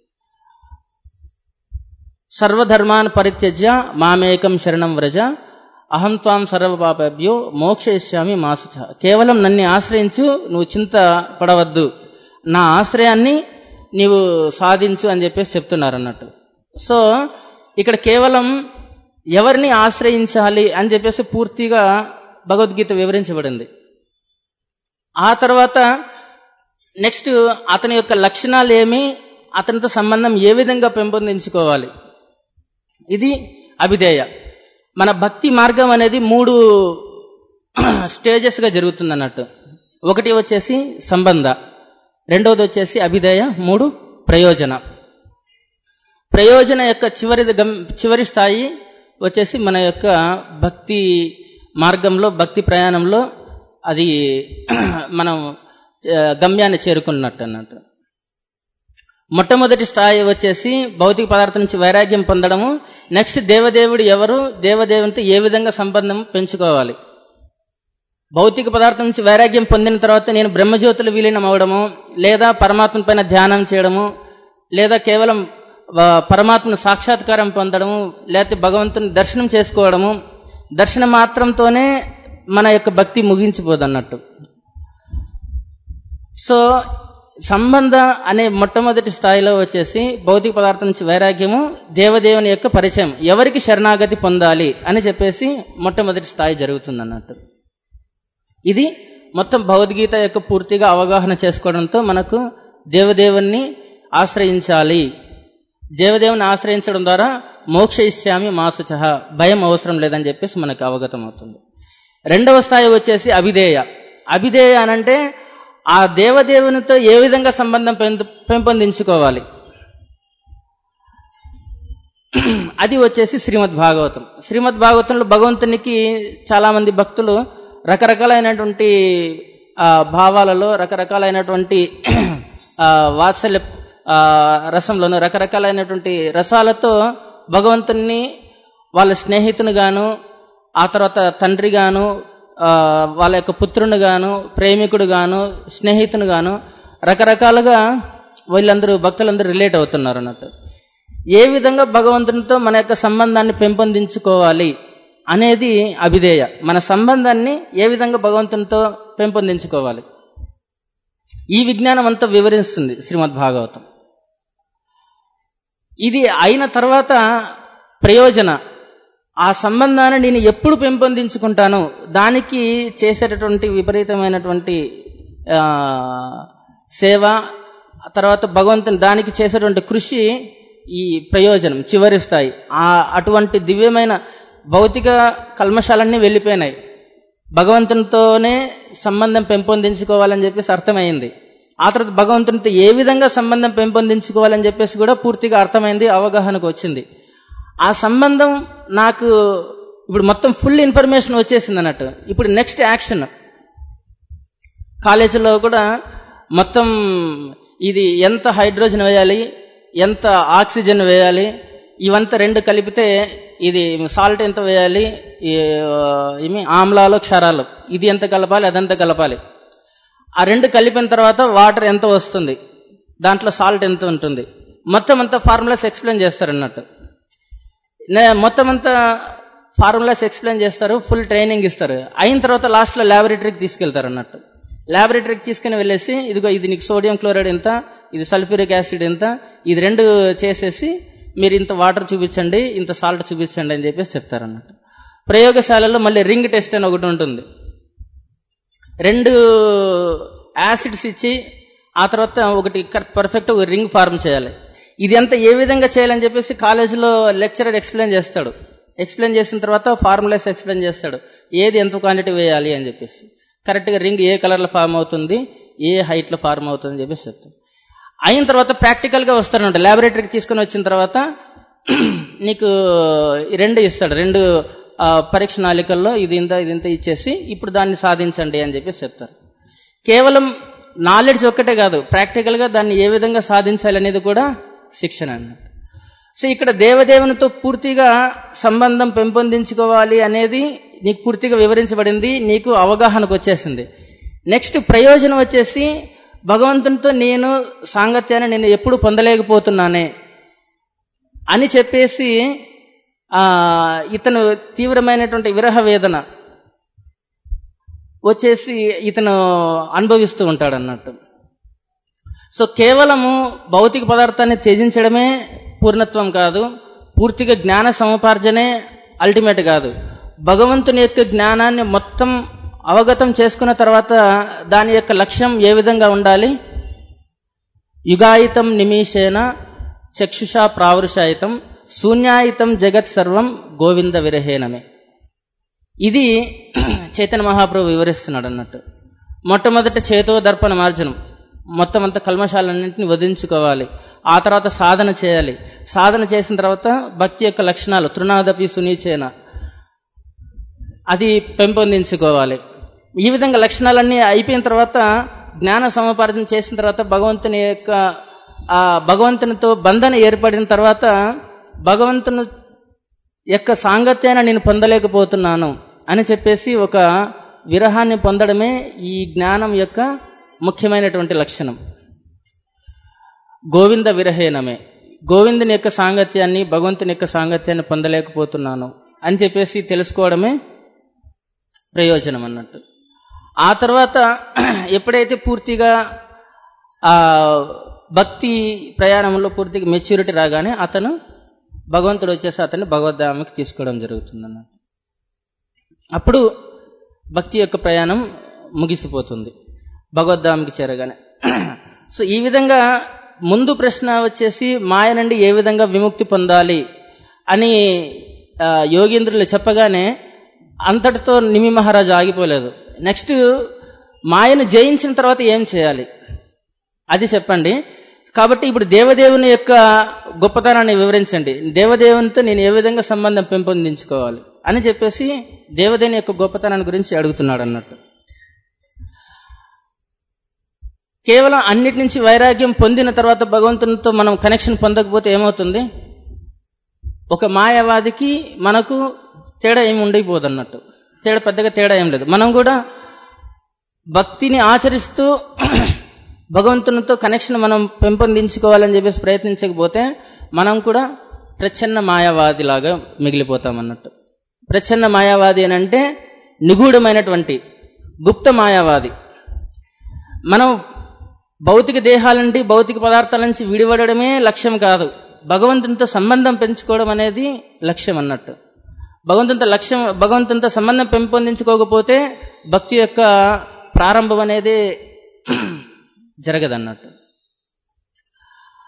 సర్వధర్మాన్ పరిత్యజ్య మామేకం శరణం వ్రజ అహం త్వాం సర్వపాపభ్యో మోక్షయిష్యామి మాసుచ కేవలం నన్ను ఆశ్రయించు నువ్వు చింత పడవద్దు నా ఆశ్రయాన్ని నీవు సాధించు అని చెప్పేసి చెప్తున్నారు అన్నట్టు సో ఇక్కడ కేవలం ఎవరిని ఆశ్రయించాలి అని చెప్పేసి పూర్తిగా భగవద్గీత వివరించబడింది ఆ తర్వాత నెక్స్ట్ అతని యొక్క లక్షణాలు ఏమి అతనితో సంబంధం ఏ విధంగా పెంపొందించుకోవాలి ఇది అభిధేయ మన భక్తి మార్గం అనేది మూడు స్టేజెస్గా జరుగుతుంది అన్నట్టు ఒకటి వచ్చేసి సంబంధ రెండవది వచ్చేసి అభిధేయ మూడు ప్రయోజన ప్రయోజన యొక్క చివరి గమ్ చివరి స్థాయి వచ్చేసి మన యొక్క భక్తి మార్గంలో భక్తి ప్రయాణంలో అది మనం ఆ, గమ్యాన్ని చేరుకున్నట్టు అన్నట్టు మొట్టమొదటి స్థాయి వచ్చేసి భౌతిక పదార్థం నుంచి వైరాగ్యం పొందడము నెక్స్ట్ దేవదేవుడు ఎవరు దేవదేవునితో ఏ విధంగా సంబంధం పెంచుకోవాలి భౌతిక పదార్థం నుంచి వైరాగ్యం పొందిన తర్వాత నేను బ్రహ్మజ్యోతులు విలీనం అవడము లేదా పరమాత్మ పైన ధ్యానం చేయడము లేదా కేవలం ఆ, పరమాత్మను సాక్షాత్కారం పొందడము లేకపోతే భగవంతుని దర్శనం చేసుకోవడము దర్శనం మాత్రంతోనే మన యొక్క భక్తి ముగించిపోదు అన్నట్టు సో సంబంధ అనే మొట్టమొదటి స్థాయిలో వచ్చేసి భౌతిక పదార్థం నుంచి వైరాగ్యము దేవదేవుని యొక్క పరిచయం ఎవరికి శరణాగతి పొందాలి అని చెప్పేసి మొట్టమొదటి స్థాయి జరుగుతుంది అన్నట్టు ఇది మొత్తం భగవద్గీత యొక్క పూర్తిగా అవగాహన చేసుకోవడంతో మనకు దేవదేవుణ్ణి ఆశ్రయించాలి దేవదేవుని ఆశ్రయించడం ద్వారా మోక్ష ఇష్యామి మాసుచ భయం అవసరం లేదని చెప్పేసి మనకు అవగతం అవుతుంది రెండవ స్థాయి వచ్చేసి అభిధేయ అభిధేయ అనంటే ఆ దేవదేవునితో ఏ విధంగా సంబంధం పెంపు- పెంపొందించుకోవాలి అది వచ్చేసి శ్రీమద్ భాగవతం శ్రీమద్ భాగవతంలో భగవంతునికి చాలా మంది భక్తులు రకరకాలైనటువంటి ఆ, భావాలలో రకరకాలైనటువంటి ఆ, వాత్సల్య ఆ, రసంలోను రకరకాలైనటువంటి రసాలతో భగవంతుణ్ణి వాళ్ళ స్నేహితుని గాను ఆ తర్వాత తండ్రి గాను ఆ, వాళ్ళ యొక్క పుత్రుని గాను ప్రేమికుడు గాను స్నేహితుని గాను రకరకాలుగా వీళ్ళందరూ భక్తులందరూ రిలేట్ అవుతున్నారు అన్నట్టు ఏ విధంగా భగవంతునితో మన యొక్క సంబంధాన్ని పెంపొందించుకోవాలి అనేది అభిధేయ మన సంబంధాన్ని ఏ విధంగా భగవంతునితో పెంపొందించుకోవాలి ఈ విజ్ఞానం అంతా వివరిస్తుంది శ్రీమద్ భాగవతం ఇది అయిన తర్వాత ప్రయోజన ఆ సంబంధాన్ని నేను ఎప్పుడు పెంపొందించుకుంటాను దానికి చేసేటటువంటి విపరీతమైనటువంటి ఆ, సేవ ఆ తర్వాత భగవంతుని దానికి చేసేటువంటి కృషి ఈ ప్రయోజనం చివరి స్థాయి ఆ అటువంటి దివ్యమైన భౌతిక కల్మషాలన్నీ వెళ్ళిపోయినాయి భగవంతునితోనే సంబంధం పెంపొందించుకోవాలని చెప్పేసి అర్థమైంది ఆ తర్వాత భగవంతునితో ఏ విధంగా సంబంధం పెంపొందించుకోవాలని చెప్పేసి కూడా పూర్తిగా అర్థమైంది అవగాహనకు వచ్చింది ఆ సంబంధం నాకు ఇప్పుడు మొత్తం ఫుల్ ఇన్ఫర్మేషన్ వచ్చేసింది అన్నట్టు ఇప్పుడు నెక్స్ట్ యాక్షన్ కాలేజీలో కూడా మొత్తం ఇది ఎంత హైడ్రోజన్ వేయాలి ఎంత ఆక్సిజన్ వేయాలి ఇవంతా రెండు కలిపితే ఇది సాల్ట్ ఎంత వేయాలి ఈ, ఆ, ఏమి ఆమ్లాలు క్షారాలు ఇది ఎంత కలపాలి అదంతా కలపాలి ఆ రెండు కలిపిన తర్వాత వాటర్ ఎంత వస్తుంది దాంట్లో సాల్ట్ ఎంత ఉంటుంది మొత్తం అంతా ఫార్ములాస్ ఎక్స్ప్లెయిన్ చేస్తారు అన్నట్టు నే- మొత్తం అంతా ఫార్ములాస్ ఎక్స్ప్లెయిన్ చేస్తారు ఫుల్ ట్రైనింగ్ ఇస్తారు అయిన తర్వాత లాస్ట్లో ల్యాబొరేటరీకి తీసుకెళ్తారు అన్నట్టు ల్యాబొరేటరీకి తీసుకుని వెళ్ళేసి ఇదిగో ఇది నీకు సోడియం క్లోరైడ్ ఎంత ఇది సల్ఫ్యూరిక్ యాసిడ్ ఎంత ఇది రెండు చేసేసి మీరు ఇంత వాటర్ చూపించండి ఇంత సాల్ట్ చూపించండి అని చెప్పేసి చెప్తారు అన్నట్టు ప్రయోగశాలలో మళ్ళీ రింగ్ టెస్ట్ అని ఒకటి ఉంటుంది రెండు యాసిడ్స్ ఇచ్చి ఆ తర్వాత ఒకటి పర్ఫెక్ట్ ఒక రింగ్ ఫార్మ్ చేయాలి ఇది అంతా ఏ విధంగా చేయాలని చెప్పేసి కాలేజీలో లెక్చరర్ ఎక్స్ప్లెయిన్ చేస్తాడు ఎక్స్ప్లెయిన్ చేసిన తర్వాత ఫార్ములాస్ ఎక్స్ప్లెయిన్ చేస్తాడు ఏది ఎంత క్వాంటిటీ వేయాలి అని చెప్పేసి కరెక్ట్గా రింగ్ ఏ కలర్లో ఫార్మ్ అవుతుంది ఏ హైట్లో ఫార్మ్ అవుతుంది అని చెప్పేసి చెప్తాడు అయిన తర్వాత ప్రాక్టికల్గా వస్తాడంట ల్యాబొరేటరీకి తీసుకొని వచ్చిన తర్వాత నీకు ఈ రెండు ఇస్తాడు రెండు ఆ, పరీక్ష నాలికల్లో ఇది ఇంత ఇది ఇంత ఇచ్చేసి ఇప్పుడు దాన్ని సాధించండి అని చెప్పేసి చెప్తారు కేవలం నాలెడ్జ్ ఒక్కటే కాదు ప్రాక్టికల్గా దాన్ని ఏ విధంగా సాధించాలి అనేది కూడా శిక్షణ అన్నట్టు సో ఇక్కడ దేవదేవునితో పూర్తిగా సంబంధం పెంపొందించుకోవాలి అనేది నీకు పూర్తిగా వివరించబడింది నీకు అవగాహనకు వచ్చేసింది నెక్స్ట్ ప్రయోజనం వచ్చేసి భగవంతునితో నేను సాంగత్యాన్ని నేను ఎప్పుడు పొందలేకపోతున్నానే అని చెప్పేసి ఆ ఇతను తీవ్రమైనటువంటి విరహ వేదన వచ్చేసి ఇతను అనుభవిస్తూ ఉంటాడు అన్నట్టు సో కేవలము భౌతిక పదార్థాన్ని త్యజించడమే పూర్ణత్వం కాదు పూర్తిగా జ్ఞాన సముపార్జనే అల్టిమేట్ కాదు భగవంతుని యొక్క జ్ఞానాన్ని మొత్తం అవగతం చేసుకున్న తర్వాత దాని యొక్క లక్ష్యం ఏ విధంగా ఉండాలి యుగాయితం నిమీషేన చక్షుషా ప్రావృషాయితం శూన్యాయితం జగత్ సర్వం గోవింద విరహేనమే ఇది చైతన్య మహాప్రభు వివరిస్తున్నాడు అన్నట్టు మొట్టమొదట చేతో దర్పణ మార్జనం మొత్తం అంత కల్మశాలన్నింటిని వదిలించుకోవాలి ఆ తర్వాత సాధన చేయాలి సాధన చేసిన తర్వాత భక్తి యొక్క లక్షణాలు తృణాదపి సునీచేన అది పెంపొందించుకోవాలి ఈ విధంగా లక్షణాలన్నీ అయిపోయిన తర్వాత జ్ఞాన సముపార్జన చేసిన తర్వాత భగవంతుని యొక్క ఆ భగవంతునితో బంధన ఏర్పడిన తర్వాత భగవంతుని యొక్క సాంగత్యాన్ని నేను పొందలేకపోతున్నాను అని చెప్పేసి ఒక విరహాన్ని పొందడమే ఈ జ్ఞానం యొక్క ముఖ్యమైనటువంటి లక్షణం గోవింద విరహేనమే గోవిందుని యొక్క సాంగత్యాన్ని భగవంతుని యొక్క సాంగత్యాన్ని పొందలేకపోతున్నాను అని చెప్పేసి తెలుసుకోవడమే ప్రయోజనం అన్నట్టు ఆ తర్వాత ఎప్పుడైతే పూర్తిగా ఆ భక్తి ప్రయాణంలో పూర్తిగా మెచ్యూరిటీ రాగానే అతను భగవంతుడు వచ్చేసి అతన్ని భగవద్ధామకి తీసుకోవడం జరుగుతుంది అన్నట్టు అప్పుడు భక్తి యొక్క ప్రయాణం ముగిసిపోతుంది భగవద్ధామకి చేరగానే సో ఈ విధంగా ముందు ప్రశ్న వచ్చేసి మాయ నుండి ఏ విధంగా విముక్తి పొందాలి అని ఆ, యోగీంద్రులు చెప్పగానే అంతటితో నిమి మహారాజు ఆగిపోలేదు నెక్స్ట్ మాయను జయించిన తర్వాత ఏం చేయాలి అది చెప్పండి కాబట్టి ఇప్పుడు దేవదేవుని యొక్క గొప్పతనాన్ని వివరించండి దేవదేవునితో నేను ఏ విధంగా సంబంధం పెంపొందించుకోవాలి అని చెప్పేసి దేవదేవుని యొక్క గొప్పతనాన్ని గురించి అడుగుతున్నాడు అన్నట్టు కేవలం అన్నిటి నుంచి వైరాగ్యం పొందిన తర్వాత భగవంతునితో మనం కనెక్షన్ పొందకపోతే ఏమవుతుంది ఒక మాయావాదికి మనకు తేడా ఏమి ఉండకపోదు అన్నట్టు తేడా పెద్దగా తేడా ఏం లేదు మనం కూడా భక్తిని ఆచరిస్తూ భగవంతునితో కనెక్షన్ మనం పెంపొందించుకోవాలని చెప్పేసి ప్రయత్నించకపోతే మనం కూడా ప్రచ్ఛన్న మాయావాది లాగా మిగిలిపోతాం అన్నట్టు ప్రచ్ఛన్న మాయావాది అని అంటే నిగూఢమైనటువంటి గుప్త మాయావాది మనం భౌతిక దేహాల నుండి భౌతిక పదార్థాల నుంచి విడిపడమే లక్ష్యం కాదు భగవంతునితో సంబంధం పెంచుకోవడం అనేది లక్ష్యం అన్నట్టు భగవంతునితో లక్ష్యం భగవంతునితో సంబంధం పెంపొందించుకోకపోతే భక్తి యొక్క ప్రారంభం అనేది జరగదన్నట్టు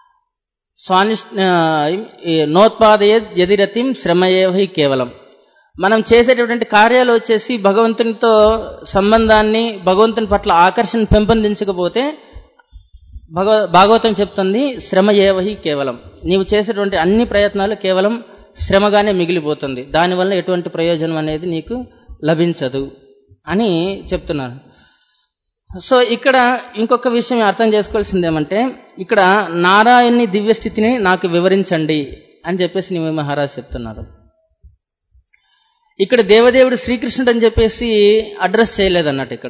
స్వాని నోత్పాదయ యదిరతిం శ్రమయేవ హి కేవలం మనం చేసేటటువంటి కార్యాలు వచ్చేసి భగవంతునితో సంబంధాన్ని భగవంతుని పట్ల ఆకర్షణ పెంపొందించకపోతే భగవ భాగవతం చెప్తుంది శ్రమ ఏవహి కేవలం నీవు చేసేటువంటి అన్ని ప్రయత్నాలు కేవలం శ్రమగానే మిగిలిపోతుంది దానివల్ల ఎటువంటి ప్రయోజనం అనేది నీకు లభించదు అని చెప్తున్నారు సో ఇక్కడ ఇంకొక విషయం అర్థం చేసుకోవాల్సింది ఏమంటే ఇక్కడ నారాయణ్ని దివ్య స్థితిని నాకు వివరించండి అని చెప్పేసి నీవు మహారాజ్ చెప్తున్నారు ఇక్కడ దేవదేవుడు శ్రీకృష్ణుడు అని చెప్పేసి అడ్రస్ చేయలేదన్నట్టు ఇక్కడ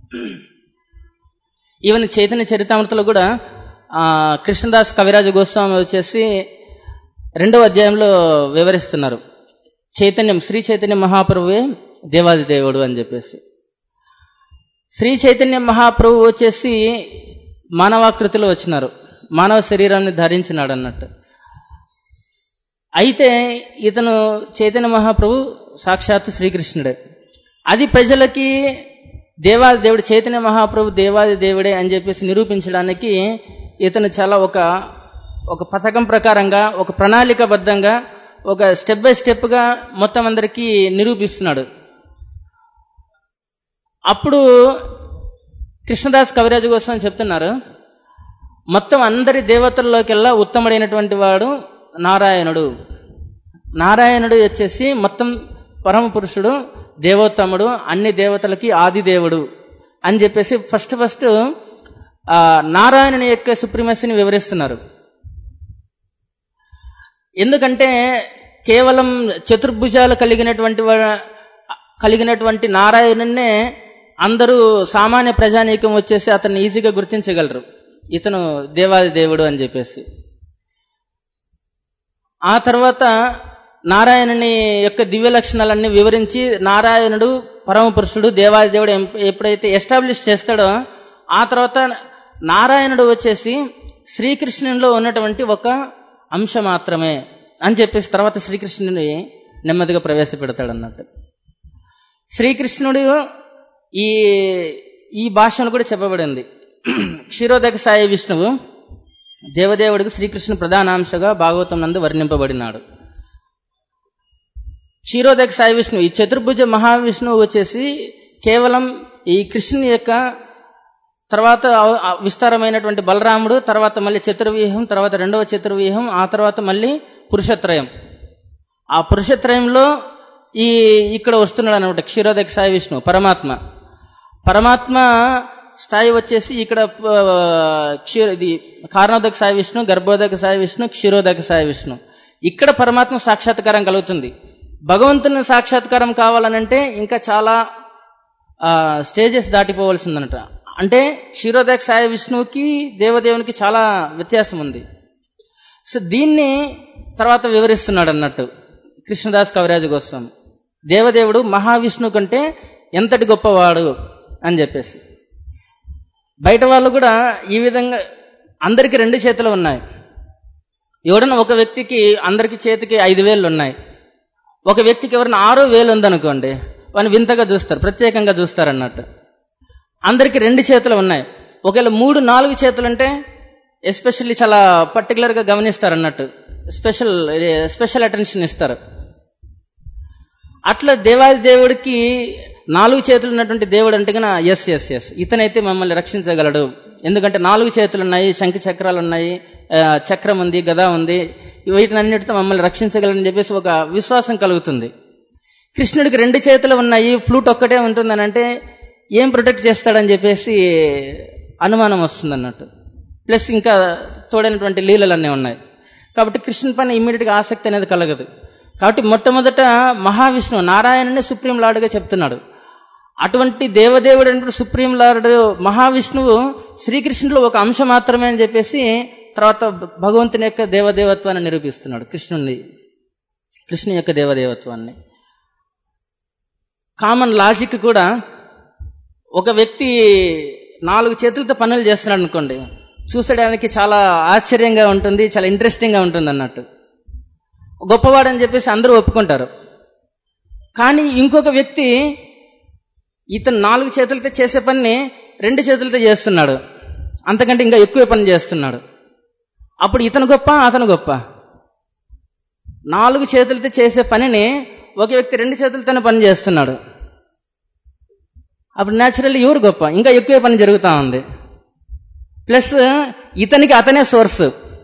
ఈవెన్ చైతన్య చరితామృతలో కూడా ఆ, కృష్ణదాస్ కవిరాజు గోస్వామి వచ్చేసి రెండవ అధ్యాయంలో వివరిస్తున్నారు చైతన్యం శ్రీ చైతన్య మహాప్రభువే దేవాది దేవుడు అని చెప్పేసి శ్రీ చైతన్య మహాప్రభు వచ్చేసి మానవాకృతిలో వచ్చినారు మానవ శరీరాన్ని ధరించినాడు అన్నట్టు అయితే ఇతను చైతన్య మహాప్రభు సాక్షాత్ శ్రీకృష్ణుడే అది ప్రజలకి దేవాది దేవుడు చైతన్య మహాప్రభు దేవాది దేవుడే అని చెప్పేసి నిరూపించడానికి ఇతను చాలా ఒక ఒక పథకం ప్రకారంగా ఒక ప్రణాళికబద్ధంగా ఒక స్టెప్ బై స్టెప్గా మొత్తం అందరికీ నిరూపిస్తున్నాడు అప్పుడు కృష్ణదాస్ కవిరాజు కోసం చెప్తున్నారు మొత్తం అందరి దేవతల్లోకెల్లా ఉత్తముడైనటువంటి వాడు నారాయణుడు నారాయణుడు వచ్చేసి మొత్తం పరమ పురుషుడు దేవోత్తముడు అన్ని దేవతలకి ఆది దేవుడు అని చెప్పేసి ఫస్ట్ ఫస్ట్ ఆ, నారాయణుని యొక్క సుప్రీమసీని వివరిస్తున్నారు ఎందుకంటే కేవలం చతుర్భుజాలు కలిగినటువంటి వా- కలిగినటువంటి నారాయణున్నే అందరూ సామాన్య ప్రజానీకం వచ్చేసి అతన్ని ఈజీగా గుర్తించగలరు ఇతను దేవాది దేవుడు అని చెప్పేసి ఆ తర్వాత నారాయణుని యొక్క దివ్య లక్షణాలన్నీ వివరించి నారాయణుడు పరమపురుషుడు దేవాది దేవుడు ఎం- ఎప్పుడైతే ఎస్టాబ్లిష్ చేస్తాడో ఆ తర్వాత నారాయణుడు వచ్చేసి శ్రీకృష్ణునిలో ఉన్నటువంటి ఒక అంశం మాత్రమే అని చెప్పేసి తర్వాత శ్రీకృష్ణుని నెమ్మదిగా ప్రవేశపెడతాడు అన్నట్టు శ్రీకృష్ణుడు ఈ ఈ భాషను కూడా చెప్పబడింది క్షీరోదక సాయి విష్ణువు దేవదేవుడికి శ్రీకృష్ణ ప్రధానాంశగా భాగవతం నందు వర్ణింపబడినాడు క్షీరోదక సాయి విష్ణువు ఈ చతుర్భుజ మహావిష్ణువు వచ్చేసి కేవలం ఈ కృష్ణుని యొక్క తర్వాత అవ- ఆ విస్తారమైనటువంటి బలరాముడు తర్వాత మళ్ళీ చతుర్వ్యూహం తర్వాత రెండవ చతుర్వ్యూహం ఆ తర్వాత మళ్ళీ పురుషత్రయం ఆ పురుషత్రయంలో ఈ ఇక్కడ వస్తున్నాడు అనమాట క్షీరోదక సాయి విష్ణు పరమాత్మ పరమాత్మ స్థాయి వచ్చేసి ఇక్కడ ఆ, క్షీర ఇది కారణోదక సాయి విష్ణు గర్భోదక సాయి విష్ణు క్షీరోదక సాయి విష్ణు ఇక్కడ పరమాత్మ సాక్షాత్కారం కలుగుతుంది భగవంతుని సాక్షాత్కారం కావాలనంటే ఇంకా చాలా స్టేజెస్ దాటిపోవలసిందనట అంటే క్షీరోదక సాయి విష్ణువుకి దేవదేవునికి చాలా వ్యత్యాసం ఉంది సో దీన్ని తర్వాత వివరిస్తున్నాడు అన్నట్టు కృష్ణదాస్ కవిరాజు గోస్వామి దేవదేవుడు మహావిష్ణువు కంటే ఎంతటి గొప్పవాడు అని చెప్పేసి బయట వాళ్ళు కూడా ఈ విధంగా అందరికి రెండు చేతులు ఉన్నాయి ఎవడన్నా ఒక వ్యక్తికి అందరికి చేతికి ఐదు వేలు ఉన్నాయి ఒక వ్యక్తికి ఎవరైనా ఆరో వేలు ఉందనుకోండి వాడిని వింతగా చూస్తారు ప్రత్యేకంగా చూస్తారు అన్నట్టు అందరికి రెండు చేతులు ఉన్నాయి ఒకవేళ మూడు నాలుగు చేతులు అంటే ఎస్పెషల్లీ చాలా పర్టికులర్గా గమనిస్తారు అన్నట్టు స్పెషల్ స్పెషల్ అటెన్షన్ ఇస్తారు అట్లా దేవాది దేవుడికి నాలుగు చేతులు ఉన్నటువంటి దేవుడు అంటే కన్నా ఎస్ ఎస్ ఎస్ ఇతనైతే మమ్మల్ని రక్షించగలడు ఎందుకంటే నాలుగు చేతులు ఉన్నాయి శంఖ చక్రాలు ఉన్నాయి ఆ, చక్రం ఉంది గద ఉంది వీటినన్నిటితో మమ్మల్ని రక్షించగలడని చెప్పేసి ఒక విశ్వాసం కలుగుతుంది కృష్ణుడికి రెండు చేతులు ఉన్నాయి ఫ్లూట్ ఒక్కటే ఉంటుందని అంటే ఏం ప్రొటెక్ట్ చేస్తాడని చెప్పేసి అనుమానం వస్తుంది అన్నట్టు ప్లస్ ఇంకా తోడైనటువంటి లీలలన్నీ ఉన్నాయి కాబట్టి కృష్ణుని పైన ఇమ్మీడియట్గా ఆసక్తి అనేది కలగదు కాబట్టి మొట్టమొదట మహావిష్ణువు నారాయణనే సుప్రీం లార్డ్గా చెప్తున్నాడు అటువంటి దేవదేవుడు అంటే సుప్రీం లార్డ్ మహావిష్ణువు శ్రీకృష్ణుడు ఒక అంశం మాత్రమే అని చెప్పేసి తర్వాత భగవంతుని యొక్క దేవదేవత్వాన్ని నిరూపిస్తున్నాడు కృష్ణుని కృష్ణు యొక్క దేవదేవత్వాన్ని కామన్ లాజిక్ కూడా ఒక వ్యక్తి నాలుగు చేతులతో పనులు చేస్తున్నాడు అనుకోండి చూసడానికి చాలా ఆశ్చర్యంగా ఉంటుంది చాలా ఇంట్రెస్టింగ్గా ఉంటుంది అన్నట్టు గొప్పవాడని చెప్పేసి అందరూ ఒప్పుకుంటారు కానీ ఇంకొక వ్యక్తి ఇతను నాలుగు చేతులతో చేసే పని రెండు చేతులతో చేస్తున్నాడు అంతకంటే ఇంకా ఎక్కువ పని చేస్తున్నాడు అప్పుడు ఇతను గొప్ప అతను గొప్ప నాలుగు చేతులతో చేసే పనిని ఒక వ్యక్తి రెండు చేతులతోనే పని చేస్తున్నాడు అప్పుడు న్యాచురల్లీ ఎవరు గొప్ప ఇంకా ఎక్కువ పని జరుగుతూ ఉంది ప్లస్ ఇతనికి అతనే సోర్స్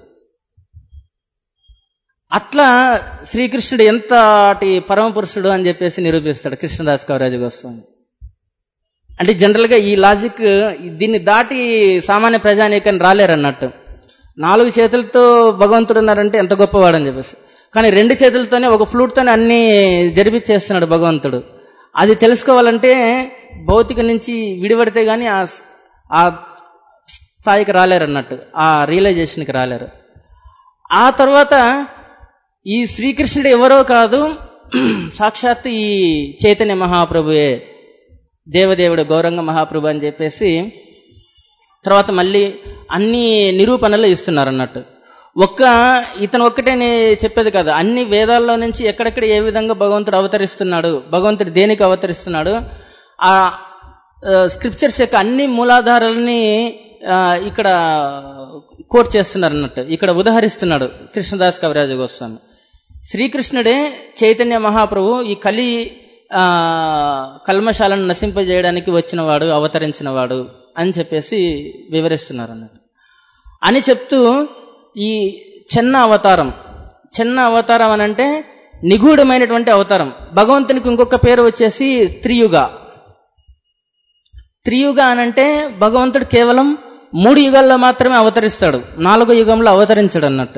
అట్లా శ్రీకృష్ణుడు ఎంతటి పరమ పురుషుడు అని చెప్పేసి నిరూపిస్తాడు కృష్ణదాస్ కవిరాజు గోస్వామి అంటే జనరల్గా ఈ లాజిక్ దీన్ని దాటి సామాన్య ప్రజానీకని రాలేరన్నట్టు నాలుగు చేతులతో భగవంతుడు ఉన్నారంటే ఎంత గొప్పవాడని చెప్పేసి కానీ రెండు చేతులతోనే ఒక ఫ్లూట్తోనే అన్ని జరిపించేస్తున్నాడు భగవంతుడు అది తెలుసుకోవాలంటే భౌతిక నుంచి విడిపడితే గానీ ఆ ఆ స్థాయికి రాలేరు అన్నట్టు ఆ రియలైజేషన్కి రాలేరు ఆ తర్వాత ఈ శ్రీకృష్ణుడు ఎవరో కాదు సాక్షాత్ ఈ చైతన్య మహాప్రభువే దేవదేవుడు గౌరంగ మహాప్రభు అని చెప్పేసి తర్వాత మళ్ళీ అన్ని నిరూపణలు ఇస్తున్నారు అన్నట్టు ఒక్క ఇతను ఒక్కటే నే- చెప్పేది కాదు అన్ని వేదాల్లో నుంచి ఎక్కడెక్కడ ఏ విధంగా భగవంతుడు అవతరిస్తున్నాడు భగవంతుడు దేనికి అవతరిస్తున్నాడు ఆ స్క్రిప్చర్స్ యొక్క అన్ని మూలాధారాలని ఆ, ఇక్కడ కోట్ చేస్తున్నారు అన్నట్టు ఇక్కడ ఉదహరిస్తున్నాడు కృష్ణదాస్ కవిరాజ గోస్వామి శ్రీకృష్ణుడే చైతన్య మహాప్రభు ఈ కలి ఆ, కల్మశాలను నశింపజేయడానికి వచ్చినవాడు అవతరించినవాడు అని చెప్పేసి వివరిస్తున్నారు అన్నట్టు అని చెప్తూ ఈ చిన్న అవతారం చిన్న అవతారం అని అంటే నిగూఢమైనటువంటి అవతారం భగవంతునికి ఇంకొక పేరు వచ్చేసి త్రియుగ త్రియుగ అనంటే భగవంతుడు కేవలం మూడు యుగాల్లో మాత్రమే అవతరిస్తాడు నాలుగో యుగంలో అవతరించడు అన్నట్టు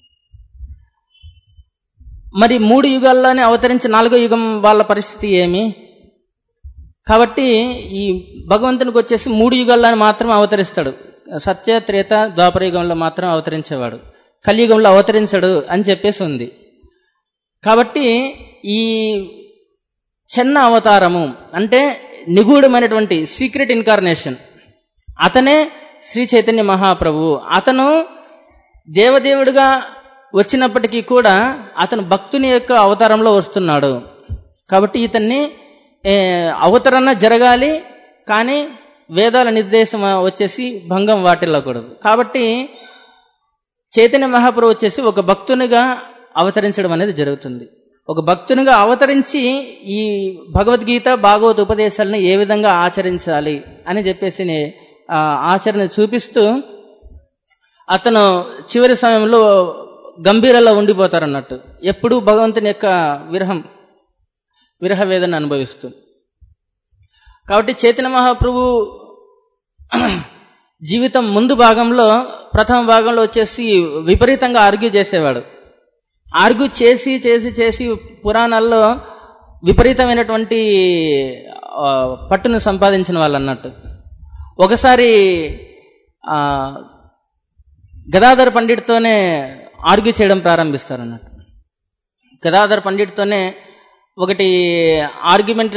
మరి మూడు యుగాల్లోనే అవతరించి నాలుగో యుగం వాళ్ళ పరిస్థితి ఏమి కాబట్టి ఈ భగవంతునికి వచ్చేసి మూడు యుగాల్లోనే మాత్రం అవతరిస్తాడు సత్య త్రేత ద్వాపర యుగంలో మాత్రం అవతరించేవాడు కలియుగంలో అవతరించడు అని చెప్పేసి ఉంది కాబట్టి ఈ చిన్న అవతారము అంటే నిగూఢమైనటువంటి సీక్రెట్ ఇన్కార్నేషన్ అతనే శ్రీ చైతన్య మహాప్రభు అతను దేవదేవుడిగా వచ్చినప్పటికీ కూడా అతను భక్తుని యొక్క అవతారంలో వస్తున్నాడు కాబట్టి ఇతన్ని ఏ, అవతరణ జరగాలి కానీ వేదాల నిర్దేశం వచ్చేసి భంగం వాటిల్లకూడదు కాబట్టి చైతన్య మహాప్రభు వచ్చేసి ఒక భక్తునిగా అవతరించడం అనేది జరుగుతుంది ఒక భక్తునిగా అవతరించి ఈ భగవద్గీత భాగవత ఉపదేశాలను ఏ విధంగా ఆచరించాలి అని చెప్పేసి నే- ఆ ఆచరణ చూపిస్తూ అతను చివరి సమయంలో గంభీరలో ఉండిపోతారన్నట్టు ఎప్పుడూ భగవంతుని యొక్క విరహం విరహ వేదన అనుభవిస్తూ కాబట్టి చైతన్య మహాప్రభు జీవితం ముందు భాగంలో ప్రథమ భాగంలో వచ్చేసి విపరీతంగా ఆర్గ్యూ చేసేవాడు ఆర్గ్యూ చేసి చేసి చేసి పురాణాల్లో విపరీతమైనటువంటి ఆ, పట్టును సంపాదించిన వాళ్ళు అన్నట్టు ఒకసారి ఆ, గదాధర్ పండిట్తోనే ఆర్గ్యూ చేయడం ప్రారంభిస్తారు అన్నట్టు గదాధర్ పండిట్తోనే ఒకటి ఆర్గ్యుమెంట్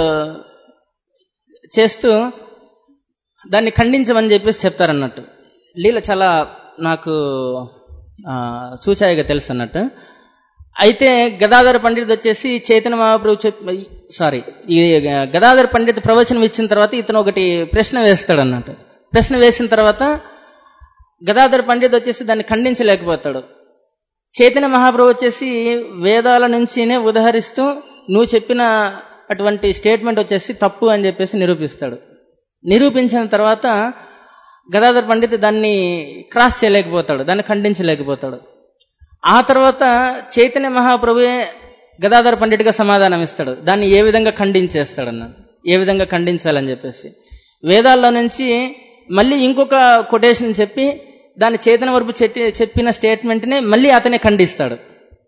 చేస్తూ దాన్ని ఖండించమని చెప్పేసి చెప్తారన్నట్టు లీల చాలా నాకు ఆ, సూచాయిగా తెలుసు అన్నట్టు అయితే గదాధర పండిత్ వచ్చేసి చైతన్య మహాప్రభు చెప్ సారీ ఈ గదాధర పండిత్ ప్రవచనం ఇచ్చిన తర్వాత ఇతను ఒకటి ప్రశ్న వేస్తాడు అన్నట్టు ప్రశ్న వేసిన తర్వాత గదాధర పండిత్ వచ్చేసి దాన్ని ఖండించలేకపోతాడు చైతన్య మహాప్రభు వచ్చేసి వేదాల నుంచినే ఉదహరిస్తూ నువ్వు చెప్పిన అటువంటి స్టేట్మెంట్ వచ్చేసి తప్పు అని చెప్పేసి నిరూపిస్తాడు నిరూపించిన తర్వాత గదాధర్ పండిత్ దాన్ని క్రాస్ చేయలేకపోతాడు దాన్ని ఖండించలేకపోతాడు ఆ తర్వాత చైతన్య మహాప్రభువే గదాధర్ పండిట్గా సమాధానం ఇస్తాడు దాన్ని ఏ విధంగా ఖండించేస్తాడు అన్న ఏ విధంగా ఖండించాలని చెప్పేసి వేదాల్లో నుంచి మళ్ళీ ఇంకొక కొటేషన్ చెప్పి దాని చైతన్య వరపు చెట్టి- చెప్పిన స్టేట్మెంట్ని మళ్ళీ అతనే ఖండిస్తాడు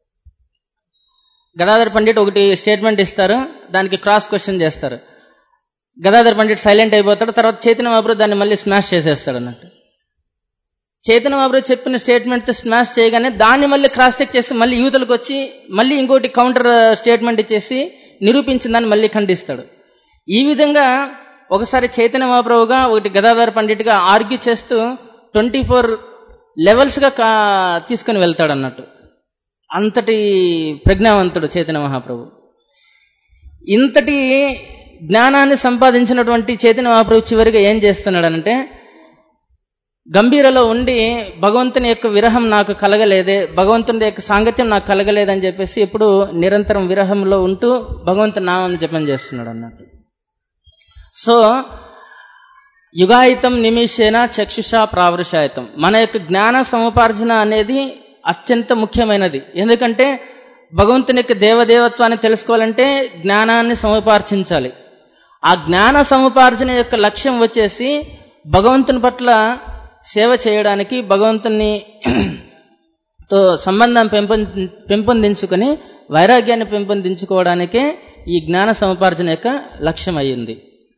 గదాధర్ పండిట్ ఒకటి స్టేట్మెంట్ ఇస్తారు దానికి క్రాస్ క్వశ్చన్ చేస్తారు గదాధర్ పండిట్ సైలెంట్ అయిపోతాడు తర్వాత చైతన్య మహాప్రభు దాన్ని మళ్ళీ స్మాష్ చేసేస్తాడు అన్నట్టు చైతన్య మహాప్రభు చెప్పిన స్టేట్మెంట్ స్మాష్ చేయగానే దాన్ని మళ్ళీ క్రాస్ చెక్ చేసి మళ్ళీ యూతులకు వచ్చి మళ్ళీ ఇంకోటి కౌంటర్ స్టేట్మెంట్ ఇచ్చేసి నిరూపించిన దాన్ని మళ్ళీ ఖండిస్తాడు ఈ విధంగా ఒకసారి చైతన్య మహాప్రభుగా ఒకటి గదాధర్ పండిట్గా ఆర్గ్యూ చేస్తూ ట్వంటీ ఫోర్ లెవెల్స్గా కా తీసుకుని వెళ్తాడు అన్నట్టు అంతటి ప్రజ్ఞావంతుడు చైతన్య మహాప్రభు ఇంతటి జ్ఞానాన్ని సంపాదించినటువంటి చైతన్య మహాప్రభు చివరిగా ఏం చేస్తున్నాడనంటే గంభీరలో ఉండి భగవంతుని యొక్క విరహం నాకు కలగలేదే భగవంతుని యొక్క సాంగత్యం నాకు కలగలేదని చెప్పేసి ఎప్పుడు నిరంతరం విరహంలో ఉంటూ భగవంతుని నామం జపం చేస్తున్నాడు అన్నట్టు సో యుగాయితం నిమిషేన చక్షుష ప్రావృషాయితం మన యొక్క జ్ఞాన సముపార్జన అనేది అత్యంత ముఖ్యమైనది ఎందుకంటే భగవంతుని యొక్క దేవదేవత్వాన్ని తెలుసుకోవాలంటే జ్ఞానాన్ని సముపార్జించాలి ఆ జ్ఞాన సముపార్జన యొక్క లక్ష్యం వచ్చేసి భగవంతుని పట్ల సేవ చేయడానికి భగవంతుని తో సంబంధం పెంపొంది పెంపొందించుకొని వైరాగ్యాన్ని పెంపొందించుకోవడానికే ఈ జ్ఞాన సముపార్జన యొక్క లక్ష్యం అయ్యింది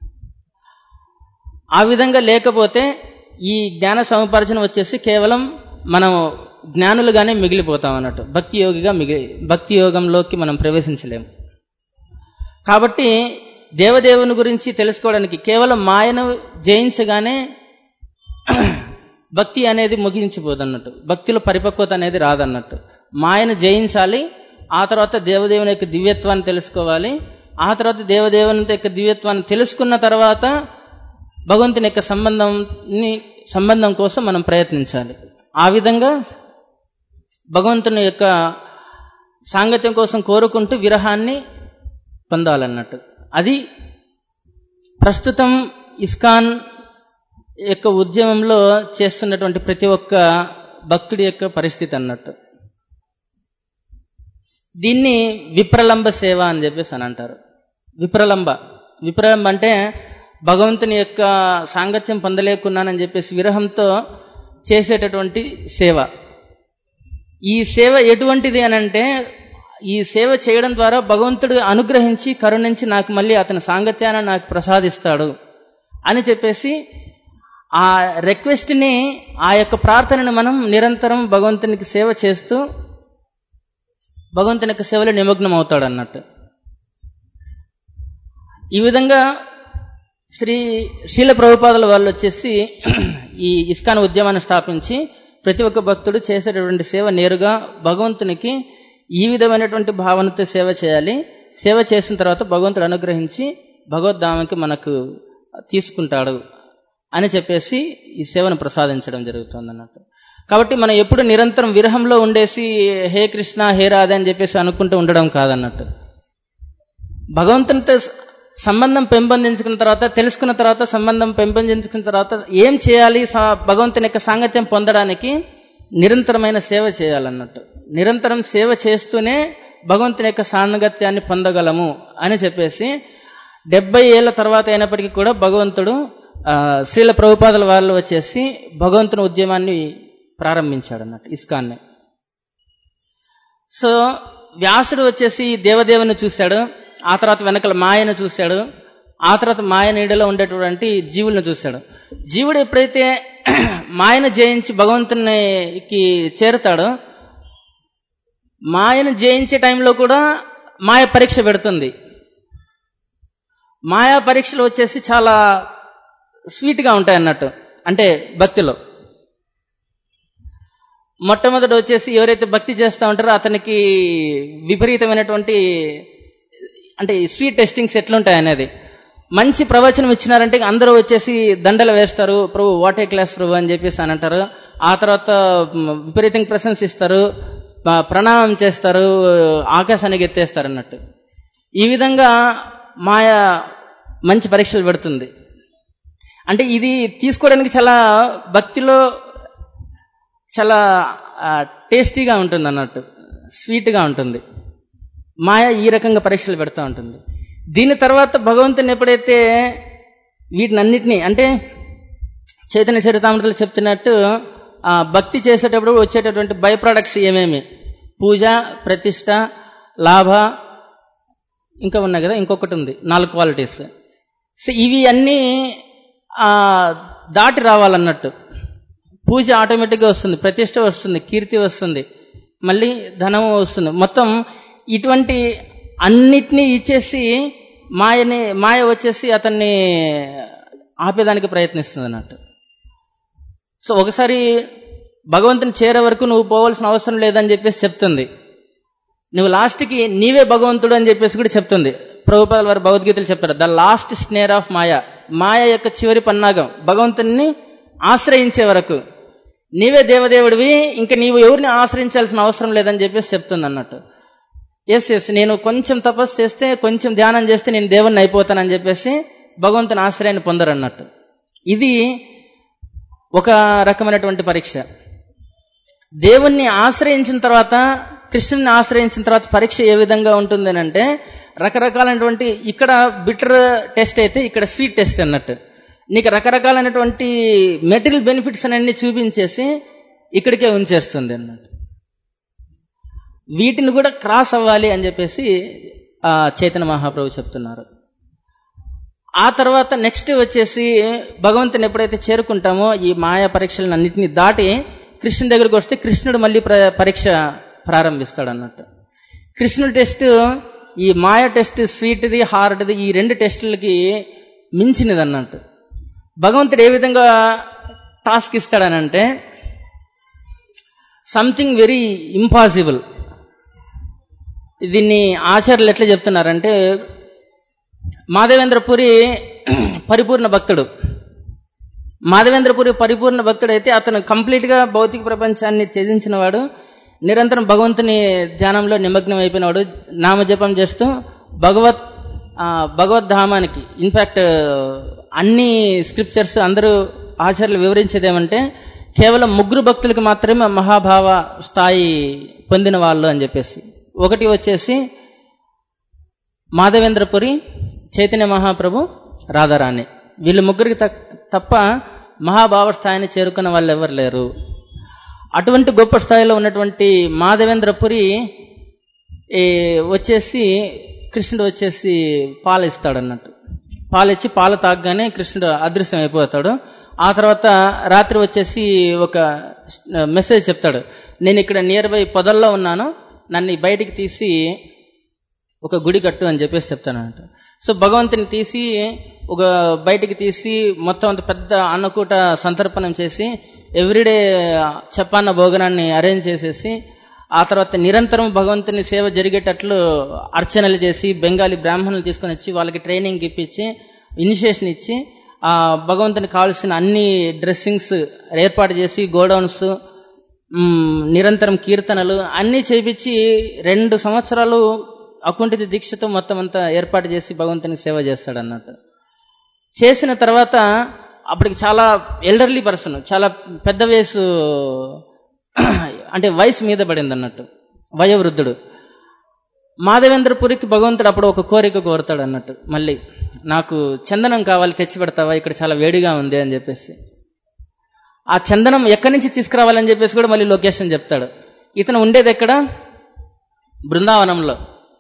ఆ విధంగా లేకపోతే ఈ జ్ఞాన సముపార్జన వచ్చేసి కేవలం మనం జ్ఞానులుగానే మిగిలిపోతాం అన్నట్టు భక్తి యోగిగా మిగిలి భక్తి యోగంలోకి మనం ప్రవేశించలేము కాబట్టి దేవదేవుని గురించి తెలుసుకోవడానికి కేవలం మాయను జయించగానే భక్తి అనేది ముగించిపోదు అన్నట్టు భక్తిలో పరిపక్వత అనేది రాదన్నట్టు మాయను జయించాలి ఆ తర్వాత దేవదేవుని యొక్క దివ్యత్వాన్ని తెలుసుకోవాలి ఆ తర్వాత దేవదేవుని యొక్క దివ్యత్వాన్ని తెలుసుకున్న తర్వాత భగవంతుని యొక్క సంబంధంని సంబంధం కోసం మనం ప్రయత్నించాలి ఆ విధంగా భగవంతుని యొక్క సాంగత్యం కోసం కోరుకుంటూ విరహాన్ని పొందాలన్నట్టు అది ప్రస్తుతం ఇస్కాన్ యొక్క ఉద్యమంలో చేస్తున్నటువంటి ప్రతి ఒక్క భక్తుడి యొక్క పరిస్థితి అన్నట్టు దీన్ని విప్రలంబ సేవ అని చెప్పేసి అని అంటారు విప్రలంబ విప్రలంబ అంటే భగవంతుని యొక్క సాంగత్యం పొందలేకున్నానని చెప్పేసి విరహంతో చేసేటటువంటి సేవ ఈ సేవ ఎటువంటిది అని అంటే ఈ సేవ చేయడం ద్వారా భగవంతుడు అనుగ్రహించి కరుణించి నాకు మళ్ళీ అతని సాంగత్యాన్ని నాకు ప్రసాదిస్తాడు అని చెప్పేసి ఆ రిక్వెస్ట్ని ఆ యొక్క ప్రార్థనని మనం నిరంతరం భగవంతునికి సేవ చేస్తూ భగవంతుని యొక్క సేవలో నిమగ్నం అవుతాడు అన్నట్టు ఈ విధంగా శ్రీ శీల ప్రభుపాదుల వాళ్ళు వచ్చేసి ఈ ఇస్కాన్ ఉద్యమాన్ని స్థాపించి ప్రతి ఒక్క భక్తుడు చేసేటటువంటి సేవ నేరుగా భగవంతునికి ఈ విధమైనటువంటి భావనతో సేవ చేయాలి సేవ చేసిన తర్వాత భగవంతుడు అనుగ్రహించి భగవద్ధామకి మనకు తీసుకుంటాడు అని చెప్పేసి ఈ సేవను ప్రసాదించడం జరుగుతుంది అన్నట్టు కాబట్టి మనం ఎప్పుడు నిరంతరం విరహంలో ఉండేసి హే కృష్ణ హే రాధే అని చెప్పేసి అనుకుంటూ ఉండడం కాదన్నట్టు భగవంతునితో సంబంధం పెంపొందించుకున్న తర్వాత తెలుసుకున్న తర్వాత సంబంధం పెంపొందించుకున్న తర్వాత ఏం చేయాలి భగవంతుని యొక్క సాంగత్యం పొందడానికి నిరంతరమైన సేవ చేయాలన్నట్టు నిరంతరం సేవ చేస్తూనే భగవంతుని యొక్క సాంగత్యాన్ని పొందగలము అని చెప్పేసి డెబ్బై ఏళ్ళ తర్వాత అయినప్పటికీ కూడా భగవంతుడు శ్రీల ప్రభుపాదుల వాళ్ళు వచ్చేసి భగవంతుని ఉద్యమాన్ని ప్రారంభించాడు అన్నట్టు ఇస్కాన్ని సో వ్యాసుడు వచ్చేసి దేవదేవుని చూశాడు ఆ తర్వాత వెనకల మాయను చూశాడు ఆ తర్వాత మాయ నీడలో ఉండేటువంటి జీవులను చూశాడు జీవుడు ఎప్పుడైతే మాయను జయించి భగవంతునికి చేరుతాడో మాయను జయించే టైంలో కూడా మాయ పరీక్ష పెడుతుంది మాయా పరీక్షలు వచ్చేసి చాలా స్వీట్గా ఉంటాయి అన్నట్టు అంటే భక్తిలో మొట్టమొదటి వచ్చేసి ఎవరైతే భక్తి చేస్తూ ఉంటారో అతనికి విపరీతమైనటువంటి అంటే స్వీట్ టెస్టింగ్స్ ఎట్లుంటాయి అనేది మంచి ప్రవచనం ఇచ్చినారంటే అందరూ వచ్చేసి దండలు వేస్తారు ప్రభు వాటే క్లాస్ ప్రభు అని చెప్పేసి అని అంటారు ఆ తర్వాత విపరీతంగా ప్రశంసిస్తారు ప్రణామం చేస్తారు ఆకాశానికి ఎత్తేస్తారు అన్నట్టు ఈ విధంగా మాయ మంచి పరీక్షలు పెడుతుంది అంటే ఇది తీసుకోవడానికి చాలా భక్తిలో చాలా టేస్టీగా ఉంటుంది అన్నట్టు స్వీట్గా ఉంటుంది మాయ ఈ రకంగా పరీక్షలు పెడతా ఉంటుంది దీని తర్వాత భగవంతుని ఎప్పుడైతే వీటినన్నిటినీ అంటే చైతన్య చరితామృతలు చెప్తున్నట్టు భక్తి చేసేటప్పుడు వచ్చేటటువంటి బై ప్రోడక్ట్స్ ఏమేమి పూజ ప్రతిష్ట లాభ ఇంకా ఉన్నాయి కదా ఇంకొకటి ఉంది నాలుగు క్వాలిటీస్ సో ఇవి అన్నీ దాటి రావాలన్నట్టు పూజ ఆటోమేటిక్గా వస్తుంది ప్రతిష్ట వస్తుంది కీర్తి వస్తుంది మళ్ళీ ధనం వస్తుంది మొత్తం ఇటువంటి అన్నిటినీ ఇచ్చేసి మాయని మాయ వచ్చేసి అతన్ని ఆపేదానికి ప్రయత్నిస్తుంది అన్నట్టు సో ఒకసారి భగవంతుని చేరే వరకు నువ్వు పోవాల్సిన అవసరం లేదని చెప్పేసి చెప్తుంది నువ్వు లాస్ట్కి నీవే భగవంతుడు అని చెప్పేసి కూడా చెప్తుంది ప్రభుపాల వారి భగవద్గీతలు చెప్తారు the last snare of maya మాయ యొక్క చివరి పన్నాగం భగవంతుని ఆశ్రయించే వరకు నీవే దేవదేవుడివి ఇంకా నీవు ఎవరిని ఆశ్రయించాల్సిన అవసరం లేదని చెప్పేసి చెప్తుంది అన్నట్టు ఎస్ ఎస్ నేను కొంచెం తపస్సు చేస్తే కొంచెం ధ్యానం చేస్తే నేను దేవుణ్ణి అయిపోతానని చెప్పేసి భగవంతుని ఆశ్రయాన్ని పొందరన్నట్టు ఇది ఒక రకమైనటువంటి పరీక్ష దేవుణ్ణి ఆశ్రయించిన తర్వాత కృష్ణుని ఆశ్రయించిన తర్వాత పరీక్ష ఏ విధంగా ఉంటుంది అంటే రకరకాలైనటువంటి ఇక్కడ బిటర్ టెస్ట్ అయితే ఇక్కడ స్వీట్ టెస్ట్ అన్నట్టు నీకు రకరకాలైనటువంటి మెటీరియల్ బెనిఫిట్స్ అన్ని చూపించేసి ఇక్కడికే ఉంచేస్తుంది అన్నట్టు వీటిని కూడా క్రాస్ అవ్వాలి అని చెప్పేసి ఆ చైతన్య మహాప్రభు చెప్తున్నారు ఆ తర్వాత నెక్స్ట్ వచ్చేసి భగవంతుని ఎప్పుడైతే చేరుకుంటామో ఈ మాయా పరీక్షలను అన్నింటినీ దాటి కృష్ణుడి దగ్గరకు వస్తే కృష్ణుడు మళ్ళీ ప్ర- పరీక్ష ప్రారంభిస్తాడు అన్నట్టు కృష్ణుడి టెస్ట్ ఈ మాయ టెస్ట్ స్వీట్ది హార్డ్ది ఈ రెండు టెస్టులకి మించినది అన్నట్టు భగవంతుడు ఏ విధంగా టాస్క్ ఇస్తాడనంటే సంథింగ్ వెరీ ఇంపాసిబుల్ దీన్ని ఆచార్యులు ఎట్లా చెప్తున్నారంటే మాధవేంద్రపురి పరిపూర్ణ భక్తుడు మాధవేంద్రపురి పరిపూర్ణ భక్తుడు అయితే అతను కంప్లీట్గా భౌతిక ప్రపంచాన్ని త్యజించిన వాడు నిరంతరం భగవంతుని ధ్యానంలో నిమగ్నం అయిపోయినవాడు నామజపం చేస్తూ భగవత్ ఆ, భగవద్ధామానికి ఇన్ఫ్యాక్ట్ అన్ని స్క్రిప్చర్స్ అందరూ ఆచార్యులు వివరించేది ఏమంటే కేవలం ముగ్గురు భక్తులకు మాత్రమే మహాభావ స్థాయి పొందిన వాళ్ళు అని చెప్పేసి ఒకటి వచ్చేసి మాధవేంద్రపురి చైతన్య మహాప్రభు రాధారాణి వీళ్ళు ముగ్గురికి తక్- తప్ప మహాభావ స్థాయిని చేరుకున్న వాళ్ళు ఎవరు లేరు అటువంటి గొప్ప స్థాయిలో ఉన్నటువంటి మాధవేంద్రపురి ఈ వచ్చేసి కృష్ణుడు వచ్చేసి పాలు ఇస్తాడు అన్నట్టు పాలు ఇచ్చి పాలు తాగగానే కృష్ణుడు అదృశ్యం అయిపోతాడు ఆ తర్వాత రాత్రి వచ్చేసి ఒక మెసేజ్ చెప్తాడు నేను ఇక్కడ నియర్ బై పొదల్లో ఉన్నాను నన్ను బయటికి తీసి ఒక గుడి కట్టు అని చెప్పేసి చెప్తానంట సో భగవంతుని తీసి ఒక బయటికి తీసి మొత్తం అంత పెద్ద అన్నకూట సంతర్పణం చేసి ఎవ్రీడే చెప్పాన్న భోజనాన్ని అరేంజ్ చేసేసి ఆ తర్వాత నిరంతరం భగవంతుని సేవ జరిగేటట్లు అర్చనలు చేసి బెంగాలీ బ్రాహ్మణులు తీసుకొని వచ్చి వాళ్ళకి ట్రైనింగ్ ఇప్పించి ఇనిషియేషన్ ఇచ్చి ఆ భగవంతుని కావాల్సిన అన్ని డ్రెస్సింగ్స్ ఏర్పాటు చేసి గోడౌన్స్ మ్, నిరంతరం కీర్తనలు అన్నీ చేపించి రెండు సంవత్సరాలు అకుంఠిత దీక్షతో మొత్తం అంతా ఏర్పాటు చేసి భగవంతుని సేవ చేస్తాడు అన్నట్టు చేసిన తర్వాత అప్పటికి చాలా ఎల్డర్లీ పర్సన్ చాలా పెద్ద వయసు అంటే వయసు మీద పడింది అన్నట్టు వయోవృద్ధుడు మాధవేంద్రపురికి భగవంతుడు అప్పుడు ఒక కోరిక కోరుతాడు అన్నట్టు మళ్ళీ నాకు చందనం కావాలి తెచ్చి పెడతావా ఇక్కడ చాలా వేడిగా ఉంది అని చెప్పేసి ఆ చందనం ఎక్కడి నుంచి తీసుకురావాలని చెప్పేసి కూడా మళ్ళీ లొకేషన్ చెప్తాడు ఇతను ఉండేది ఎక్కడ బృందావనంలో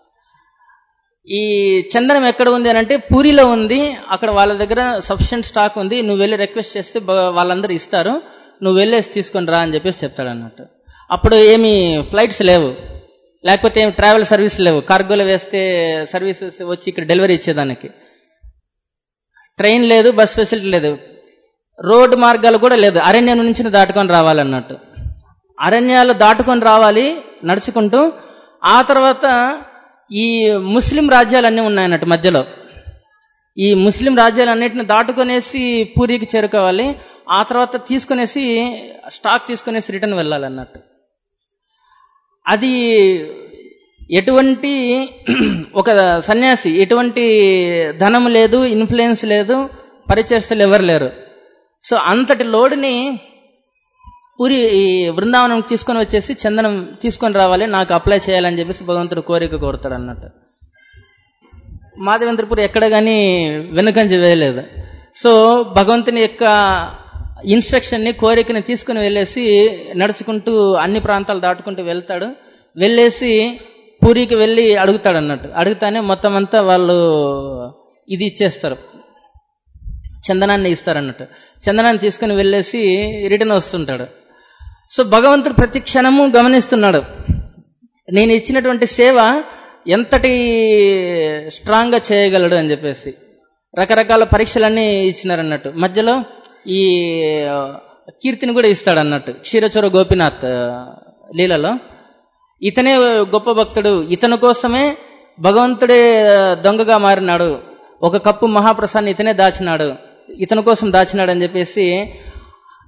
ఈ చందనం ఎక్కడ ఉంది అని అంటే పూరిలో ఉంది అక్కడ వాళ్ళ దగ్గర సఫిషియెంట్ స్టాక్ ఉంది నువ్వు వెళ్ళి రిక్వెస్ట్ చేస్తే బ- వాళ్ళందరూ ఇస్తారు నువ్వు వెళ్ళేసి తీసుకొని రా అని చెప్పేసి చెప్తాడు అన్నట్టు అప్పుడు ఏమి ఫ్లైట్స్ లేవు లేకపోతే ఏమి ట్రావెల్ సర్వీస్ లేవు కార్గోలో వేస్తే సర్వీసెస్ వచ్చి ఇక్కడ డెలివరీ ఇచ్చేదానికి ట్రైన్ లేదు బస్ ఫెసిలిటీ లేదు రోడ్డు మార్గాలు కూడా లేదు అరణ్యం నుంచి దాటుకొని రావాలన్నట్టు అరణ్యాలు దాటుకొని రావాలి నడుచుకుంటూ ఆ తర్వాత ఈ ముస్లిం రాజ్యాలన్నీ ఉన్నాయన్నట్టు మధ్యలో ఈ ముస్లిం రాజ్యాలన్నిటిని దాటుకొనేసి పూరికి చేరుకోవాలి ఆ తర్వాత తీసుకునేసి స్టాక్ తీసుకునేసి రిటర్న్ వెళ్ళాలన్నట్టు అది ఎటువంటి ఒక సన్యాసి ఎటువంటి ధనం లేదు ఇన్ఫ్లుయెన్స్ లేదు పరిచయస్తులు ఎవరు లేరు సో అంతటి లోడుని పూరి ఈ బృందావనం తీసుకొని వచ్చేసి చందనం తీసుకొని రావాలి నాకు అప్లై చేయాలని చెప్పేసి భగవంతుడు కోరిక కోరుతాడు అన్నట్టు మాధవేంద్రపూర్ ఎక్కడ కానీ వెనుకంజ వేయలేదు సో భగవంతుని యొక్క ఇన్స్ట్రక్షన్ని కోరికని తీసుకుని వెళ్ళేసి నడుచుకుంటూ అన్ని ప్రాంతాలు దాటుకుంటూ వెళ్తాడు వెళ్ళేసి పూరికి వెళ్ళి అడుగుతాడు అన్నట్టు అడుగుతానే మొత్తం అంతా వాళ్ళు ఇది ఇచ్చేస్తారు చందనాన్ని ఇస్తారన్నట్టు చందనాన్ని తీసుకుని వెళ్ళేసి రిటర్న్ వస్తుంటాడు సో భగవంతుడు ప్రతి క్షణము గమనిస్తున్నాడు నేను ఇచ్చినటువంటి సేవ ఎంతటి స్ట్రాంగ్గా చేయగలడు అని చెప్పేసి రకరకాల పరీక్షలన్నీ ఇచ్చినారన్నట్టు మధ్యలో ఈ కీర్తిని కూడా ఇస్తాడు అన్నట్టు క్షీరచోర గోపినాథ్ ఆ, లీలలో ఇతనే గొప్ప భక్తుడు ఇతని కోసమే భగవంతుడే దొంగగా మారినాడు ఒక కప్పు మహాప్రసాన్ని ఇతనే దాచినాడు ఇతని కోసం దాచినాడు అని చెప్పేసి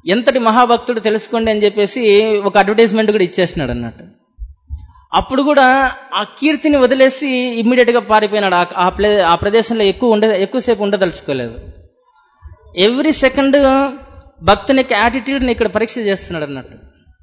ఎంతటి మహాభక్తుడు తెలుసుకోండి అని చెప్పేసి ఒక అడ్వర్టైజ్మెంట్ కూడా ఇచ్చేసినాడు అన్నట్టు అప్పుడు కూడా ఆ కీర్తిని వదిలేసి ఇమ్మీడియట్ గా పారిపోయినాడు ఆ- ఆ ప్లే ఆ ప్రదేశంలో ఎక్కువ ఉండే ఎక్కువసేపు ఉండదలుచుకోలేదు ఎవ్రీ సెకండ్ భక్తుని యొక్క యాటిట్యూడ్ని ఇక్కడ పరీక్ష చేస్తున్నాడు అన్నట్టు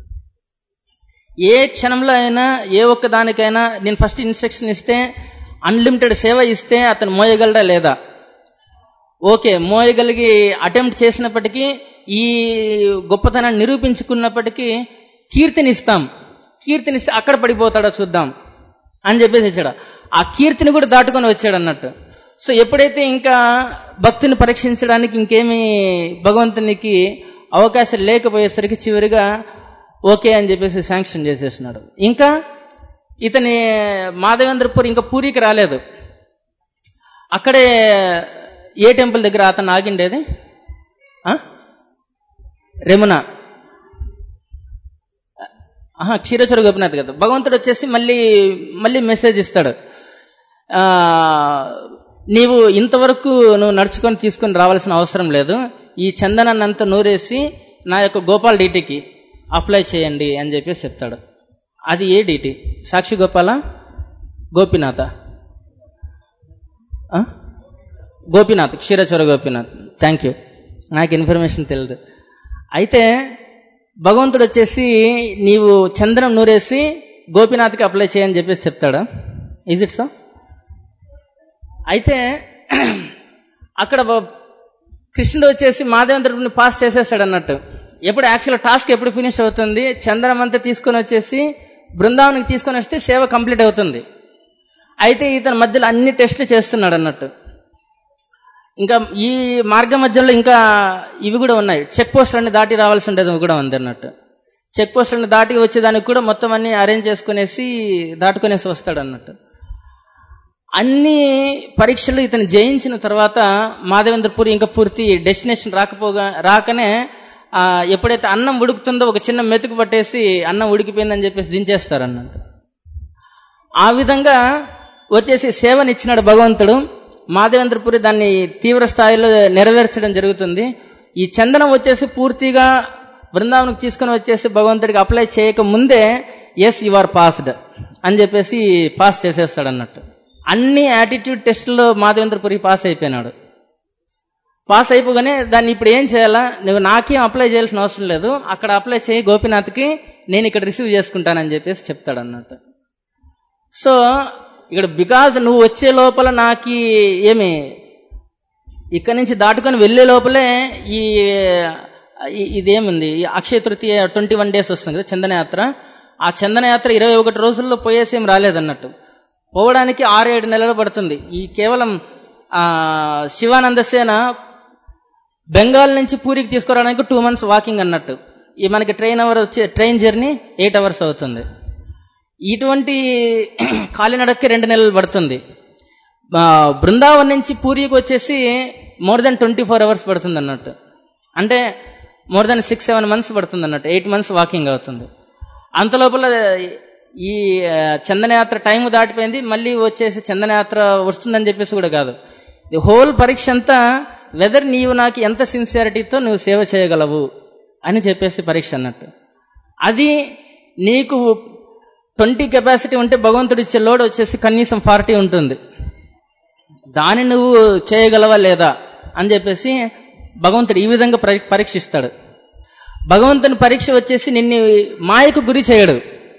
ఏ క్షణంలో అయినా ఏ ఒక్క దానికైనా నేను ఫస్ట్ ఇన్స్ట్రక్షన్ ఇస్తే అన్లిమిటెడ్ సేవ ఇస్తే అతను మోయగలడా లేదా ఓకే మోయగలిగి అటెంప్ట్ చేసినప్పటికీ ఈ గొప్పతనాన్ని నిరూపించుకున్నప్పటికీ కీర్తిని ఇస్తాం కీర్తిని ఇస్తే అక్కడ పడిపోతాడో చూద్దాం అని చెప్పేసి ఇచ్చాడు ఆ కీర్తిని కూడా దాటుకొని వచ్చాడు అన్నట్టు సో ఎప్పుడైతే ఇంకా భక్తిని పరీక్షించడానికి ఇంకేమీ భగవంతునికి అవకాశం లేకపోయేసరికి చివరిగా ఓకే అని చెప్పేసి శాంక్షన్ చేసేసినాడు ఇంకా ఇతని మాధవేంద్రపూర్ ఇంకా పూరికి రాలేదు అక్కడే ఏ టెంపుల్ దగ్గర అతను ఆగిండేది ఆ? రెమున ఆహా క్షీరచర గోపినాథ్ కదా భగవంతుడు వచ్చేసి మళ్ళీ మళ్ళీ మెసేజ్ ఇస్తాడు ఆ, నీవు ఇంతవరకు నువ్వు నడుచుకొని తీసుకొని రావాల్సిన అవసరం లేదు ఈ చందనాన్ని అంతా నూరేసి నా యొక్క గోపాల్ డీటీకి అప్లై చేయండి అని చెప్పేసి చెప్తాడు అది ఏ డీటీ సాక్షి గోపాల గోపినాథ ఆ? గోపినాథ్ క్షీరచర గోపినాథ్ థ్యాంక్ యూ నాకు ఇన్ఫర్మేషన్ తెలియదు అయితే భగవంతుడు వచ్చేసి నీవు చంద్రం నూరేసి గోపినాథ్కి అప్లై చేయని చెప్పేసి చెప్తాడా ఈజ్ ఇట్ సో అయితే అక్కడ బ- కృష్ణుడు వచ్చేసి మాధవేంద్రుడిని పాస్ చేసేస్తాడు అన్నట్టు ఎప్పుడు యాక్చువల్ టాస్క్ ఎప్పుడు ఫినిష్ అవుతుంది చంద్రం అంతా తీసుకొని వచ్చేసి బృందావనికి తీసుకొని వస్తే సేవ కంప్లీట్ అవుతుంది అయితే ఇతని మధ్యలో అన్ని టెస్టులు చేస్తున్నాడు అన్నట్టు ఇంకా ఈ మార్గ మధ్యలో ఇంకా ఇవి కూడా ఉన్నాయి చెక్ పోస్టులన్నీ దాటి రావాల్సి ఉండేది కూడా ఉంది అన్నట్టు చెక్ పోస్టులను దాటి వచ్చేదానికి కూడా మొత్తం అన్ని అరేంజ్ చేసుకునేసి దాటుకునేసి వస్తాడు అన్నట్టు అన్ని పరీక్షలు ఇతను జయించిన తర్వాత మాధవేంద్రపూరి ఇంకా పూర్తి డెస్టినేషన్ రాకపోగా రాకనే ఆ, ఎప్పుడైతే అన్నం ఉడుకుతుందో ఒక చిన్న మెతుకు పట్టేసి అన్నం ఉడికిపోయిందని చెప్పేసి దించేస్తారు అన్నట్టు ఆ విధంగా వచ్చేసి సేవనిచ్చినాడు భగవంతుడు మాధవేంద్రపురి దాన్ని తీవ్ర స్థాయిలో నెరవేర్చడం జరుగుతుంది ఈ చందనం వచ్చేసి పూర్తిగా బృందావనకు తీసుకుని వచ్చేసి భగవంతుడికి అప్లై చేయక ముందే ఎస్ యు ఆర్ పాస్డ్ అని చెప్పేసి పాస్ చేసేస్తాడు అన్నట్టు అన్ని యాటిట్యూడ్ టెస్టుల్లో మాధవేంద్రపురి పాస్ అయిపోయినాడు పాస్ అయిపోగానే దాన్ని ఇప్పుడు ఏం చేయాలా నువ్వు నాకేం అప్లై చేయాల్సిన అవసరం లేదు అక్కడ అప్లై చేయి గోపినాథ్కి నేను ఇక్కడ రిసీవ్ చేసుకుంటానని చెప్పేసి చెప్తాడు అన్నట్టు సో ఇక్కడ బికాజ్ నువ్వు వచ్చే లోపల నాకు ఏమి ఇక్కడ నుంచి దాటుకొని వెళ్ళే లోపలే ఈ ఈ- ఇదేముంది ఈ అక్షయ తృతీయ ట్వంటీ వన్ డేస్ వస్తుంది కదా చందనయాత్ర ఆ చందనయాత్ర ఇరవై ఒకటి రోజుల్లో పోయేసి ఏం రాలేదన్నట్టు పోవడానికి ఆరు ఏడు నెలలు పడుతుంది ఈ కేవలం ఆ శివానంద సేన బెంగాల్ నుంచి పూరికి తీసుకురావడానికి టూ మంత్స్ వాకింగ్ అన్నట్టు ఈ మనకి ట్రైన్ అవర్ వచ్చే ట్రైన్ జర్నీ ఎయిట్ అవర్స్ అవుతుంది ఇటువంటి కాలినడక్కి రెండు నెలలు పడుతుంది ఆ, బృందావన్ నుంచి పూరికి వచ్చేసి more than twenty four hours పడుతుంది అన్నట్టు అంటే more than six seven months పడుతుంది అన్నట్టు ఎయిట్ మంత్స్ వాకింగ్ అవుతుంది అంత లోపల ఈ ఆ, చందనయాత్ర టైం దాటిపోయింది మళ్ళీ వచ్చేసి చందనయాత్ర వస్తుందని చెప్పేసి కూడా కాదు ది హోల్ పరీక్ష అంతా వెదర్ నీవు నాకు ఎంత సిన్సియారిటీతో నువ్వు సేవ చేయగలవు అని చెప్పేసి పరీక్ష అన్నట్టు అది నీకు ట్వంటీ కెపాసిటీ ఉంటే భగవంతుడు ఇచ్చే లోడ్ వచ్చేసి కనీసం ఫార్టీ ఉంటుంది దాన్ని నువ్వు చేయగలవా లేదా అని చెప్పేసి భగవంతుడు ఈ విధంగా పరి- పరీక్షిస్తాడు భగవంతుని పరీక్ష వచ్చేసి నిన్ను మాయకు గురి చేయడు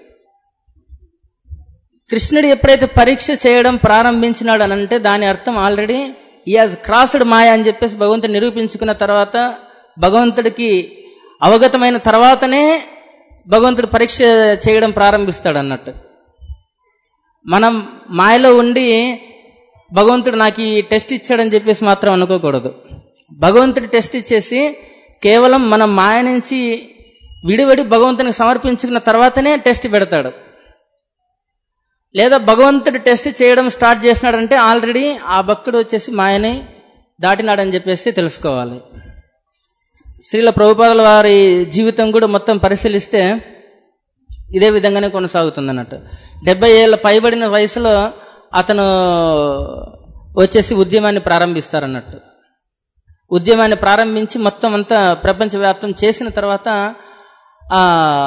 కృష్ణుడు ఎప్పుడైతే పరీక్ష చేయడం ప్రారంభించినాడు అని అంటే దాని అర్థం ఆల్రెడీ ఈ హాజ్ క్రాస్డ్ మాయ అని చెప్పేసి భగవంతుడు నిరూపించుకున్న తర్వాత భగవంతుడికి అవగతమైన తర్వాతనే భగవంతుడు పరీక్ష చేయడం ప్రారంభిస్తాడు అన్నట్టు మనం మాయలో ఉండి భగవంతుడు నాకు ఈ టెస్ట్ ఇచ్చాడని చెప్పేసి మాత్రం అనుకోకూడదు భగవంతుడు టెస్ట్ ఇచ్చేసి కేవలం మనం మాయ నుంచి విడివడి భగవంతునికి సమర్పించుకున్న తర్వాతనే టెస్ట్ పెడతాడు లేదా భగవంతుడు టెస్ట్ చేయడం స్టార్ట్ చేసినాడంటే ఆల్రెడీ ఆ భక్తుడు వచ్చేసి మాయని దాటినాడని చెప్పేసి తెలుసుకోవాలి శ్రీల ప్రభుపాదుల వారి జీవితం కూడా మొత్తం పరిశీలిస్తే ఇదే విధంగానే కొనసాగుతుంది అన్నట్టు డెబ్బై ఏళ్ళ పైబడిన వయసులో అతను వచ్చేసి ఉద్యమాన్ని ప్రారంభిస్తారన్నట్టు ఉద్యమాన్ని ప్రారంభించి మొత్తం అంతా ప్రపంచవ్యాప్తం చేసిన తర్వాత ఆ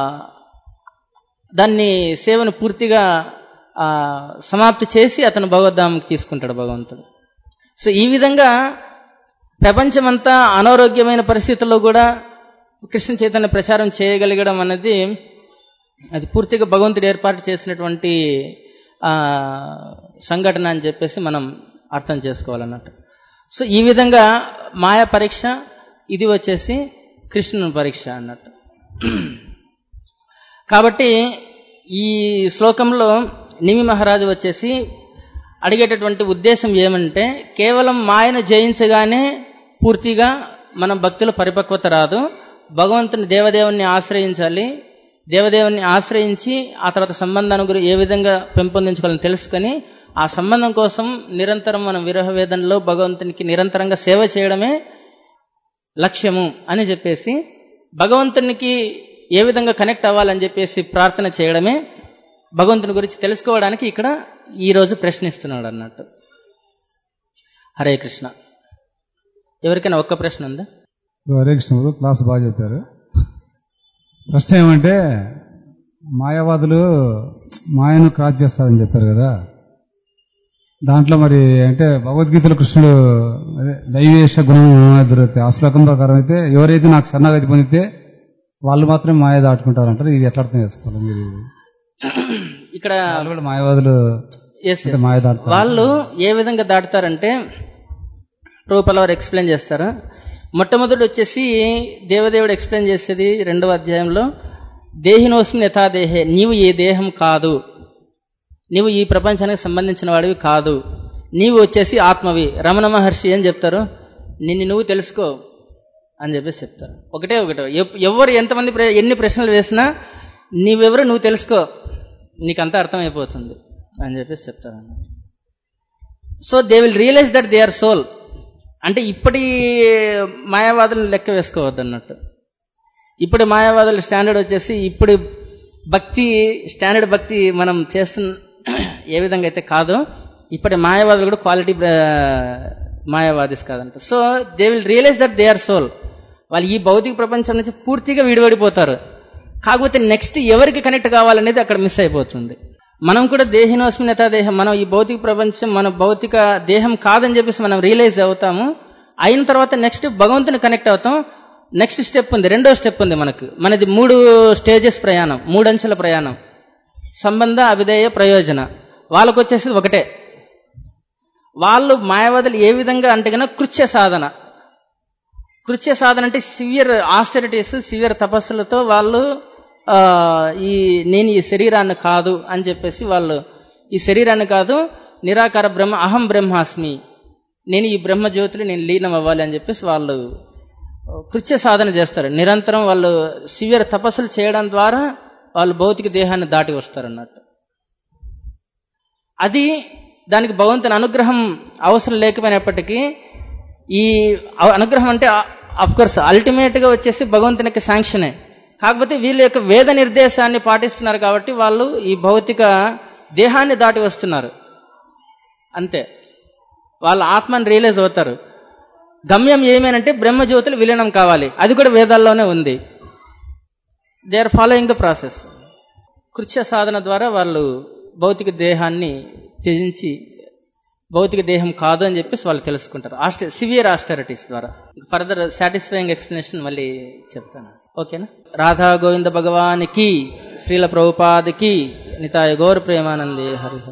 దాన్ని సేవను పూర్తిగా ఆ, సమాప్తి చేసి అతను భగవద్ధామంకి తీసుకుంటాడు భగవంతుడు సో ఈ విధంగా ప్రపంచమంతా అనారోగ్యమైన పరిస్థితుల్లో కూడా కృష్ణ చైతన్య ప్రచారం చేయగలగడం అనేది అది పూర్తిగా భగవంతుడు ఏర్పాటు చేసినటువంటి ఆ, సంఘటన అని చెప్పేసి మనం అర్థం చేసుకోవాలన్నట్టు సో ఈ విధంగా మాయా పరీక్ష ఇది వచ్చేసి కృష్ణుని పరీక్ష అన్నట్టు కాబట్టి ఈ శ్లోకంలో నిమి మహారాజు వచ్చేసి అడిగేటటువంటి ఉద్దేశం ఏమంటే కేవలం మాయను జయించగానే పూర్తిగా మన భక్తుల పరిపక్వత రాదు భగవంతుని దేవదేవుని ఆశ్రయించాలి దేవదేవుని ఆశ్రయించి ఆ తర్వాత సంబంధాన్ని గురి ఏ విధంగా పెంపొందించుకోవాలని తెలుసుకొని ఆ సంబంధం కోసం నిరంతరం మనం విరహ వేదనలో భగవంతునికి నిరంతరంగా సేవ చేయడమే లక్ష్యము అని చెప్పేసి భగవంతునికి ఏ విధంగా కనెక్ట్ అవ్వాలని చెప్పేసి ప్రార్థన చేయడమే భగవంతుని గురించి తెలుసుకోవడానికి ఇక్కడ ఈరోజు ప్రశ్నిస్తున్నాడు అన్నట్టు హరే కృష్ణ ఎవరికైనా ఒక్క ప్రశ్న ఉందా హరే కృష్ణ గారు క్లాస్ బాగా చెప్పారు ప్రశ్న ఏమంటే మాయావాదులు మాయను క్రాస్ చేస్తారని చెప్పారు కదా దాంట్లో మరి అంటే భగవద్గీతలో కృష్ణుడు అదే దైవేశ గుణం దొరుకుతాయి ఆ శ్లోకం ప్రకారం అయితే ఎవరైతే నాకు శరణాగతి పొందితే వాళ్ళు మాత్రమే మాయ దాటుకుంటారంటారు ఇది ఎట్లా అర్థం చేసుకోవాలి మీరు ఇది? ఇక్కడ వాళ్ళు కూడా మాయవాదులు ఎస్ అంటే మాయ దాటుతారు వాళ్ళు ఏ విధంగా దాటుతారంటే రూపాల వారు ఎక్స్ప్లెయిన్ చేస్తారు మొట్టమొదటి వచ్చేసి దేవదేవుడు ఎక్స్ప్లెయిన్ చేసేది రెండవ అధ్యాయంలో దేహినోస్మి యథాదేహే నీవు ఈ దేహం కాదు నీవు ఈ ప్రపంచానికి సంబంధించిన వాడివి కాదు నీవు వచ్చేసి ఆత్మవి రమణ మహర్షి అని చెప్తారు నిన్ను నువ్వు తెలుసుకో అని చెప్పేసి చెప్తారు ఒకటే ఒకటే ఎవ్- ఎవరు ఎంతమంది ప్ర- ఎన్ని ప్రశ్నలు వేసినా నీవెవరు నువ్వు తెలుసుకో నీకంతా అర్థమైపోతుంది అని చెప్పేసి చెప్తారు so they will realise that they are soul అంటే ఇప్పటి మాయావాదులను లెక్క వేసుకోవద్దు అన్నట్టు ఇప్పుడు మాయావాదుల స్టాండర్డ్ వచ్చేసి ఇప్పుడు భక్తి స్టాండర్డ్ భక్తి మనం చేస్తున్న ఏ విధంగా అయితే కాదో ఇప్పటి మాయావాదులు కూడా క్వాలిటీ మాయావాదిస్ కాదంట so they will realise that they are soul వాళ్ళు ఈ భౌతిక ప్రపంచం నుంచి పూర్తిగా విడిపడిపోతారు కాకపోతే నెక్స్ట్ ఎవరికి కనెక్ట్ కావాలనేది అక్కడ మిస్ అయిపోతుంది మనం కూడా దేహినోస్మినత దేహం మనం ఈ భౌతిక ప్రపంచం మన భౌతిక దేహం కాదని చెప్పేసి మనం రియలైజ్ అవుతాము అయిన తర్వాత నెక్స్ట్ భగవంతుని కనెక్ట్ అవుతాం నెక్స్ట్ స్టెప్ ఉంది రెండో స్టెప్ ఉంది మనకు మనది మూడు స్టేజెస్ ప్రయాణం మూడు అంచెల ప్రయాణం సంబంధ అవిధేయ ప్రయోజన వాళ్ళకు వచ్చేసి ఒకటే వాళ్ళు మాయావాదులు ఏ విధంగా అంటే కనుక కృత్య సాధన కృత్య సాధన అంటే సివియర్ ఆస్టరిటీస్ సివియర్ తపస్సులతో వాళ్ళు ఆ, ఈ నేను ఈ శరీరాన్ని కాదు అని చెప్పేసి వాళ్ళు ఈ శరీరాన్ని కాదు నిరాకార బ్రహ్మ అహం బ్రహ్మాస్మి నేను ఈ బ్రహ్మ జ్యోతిలో నేను లీనం అవ్వాలి అని చెప్పేసి వాళ్ళు కృత్య సాధన చేస్తారు నిరంతరం వాళ్ళు సివియర్ తపస్సులు చేయడం ద్వారా వాళ్ళు భౌతిక దేహాన్ని దాటి వస్తారు అన్నట్టు అది దానికి భగవంతుని అనుగ్రహం అవసరం లేకపోయినప్పటికీ ఈ అ- అనుగ్రహం అంటే అఫ్ కోర్స్ అల్టిమేట్ గా వచ్చేసి భగవంతునికి శాంక్షనే కాకపోతే వీళ్ళ యొక్క వేద నిర్దేశాన్ని పాటిస్తున్నారు కాబట్టి వాళ్ళు ఈ భౌతిక దేహాన్ని దాటి వస్తున్నారు అంతే వాళ్ళ ఆత్మని రియలైజ్ అవుతారు గమ్యం ఏమేనంటే బ్రహ్మజ్యోతులు విలీనం కావాలి అది కూడా వేదాల్లోనే ఉంది they are following the process కృత్య సాధన ద్వారా వాళ్ళు భౌతిక దేహాన్ని త్యజించి భౌతిక దేహం కాదు అని చెప్పేసి వాళ్ళు తెలుసుకుంటారు ఆస్ట సివియర్ ఆస్టరిటీస్ ద్వారా ఫర్దర్ సాటిస్ఫైయింగ్ ఎక్స్ప్లెనేషన్ మళ్ళీ చెప్తాను ఓకేనా రాధా గోవింద భగవానికి శ్రీల ప్రభుపాదికి నితాయ గౌర ప్రేమానందే హరి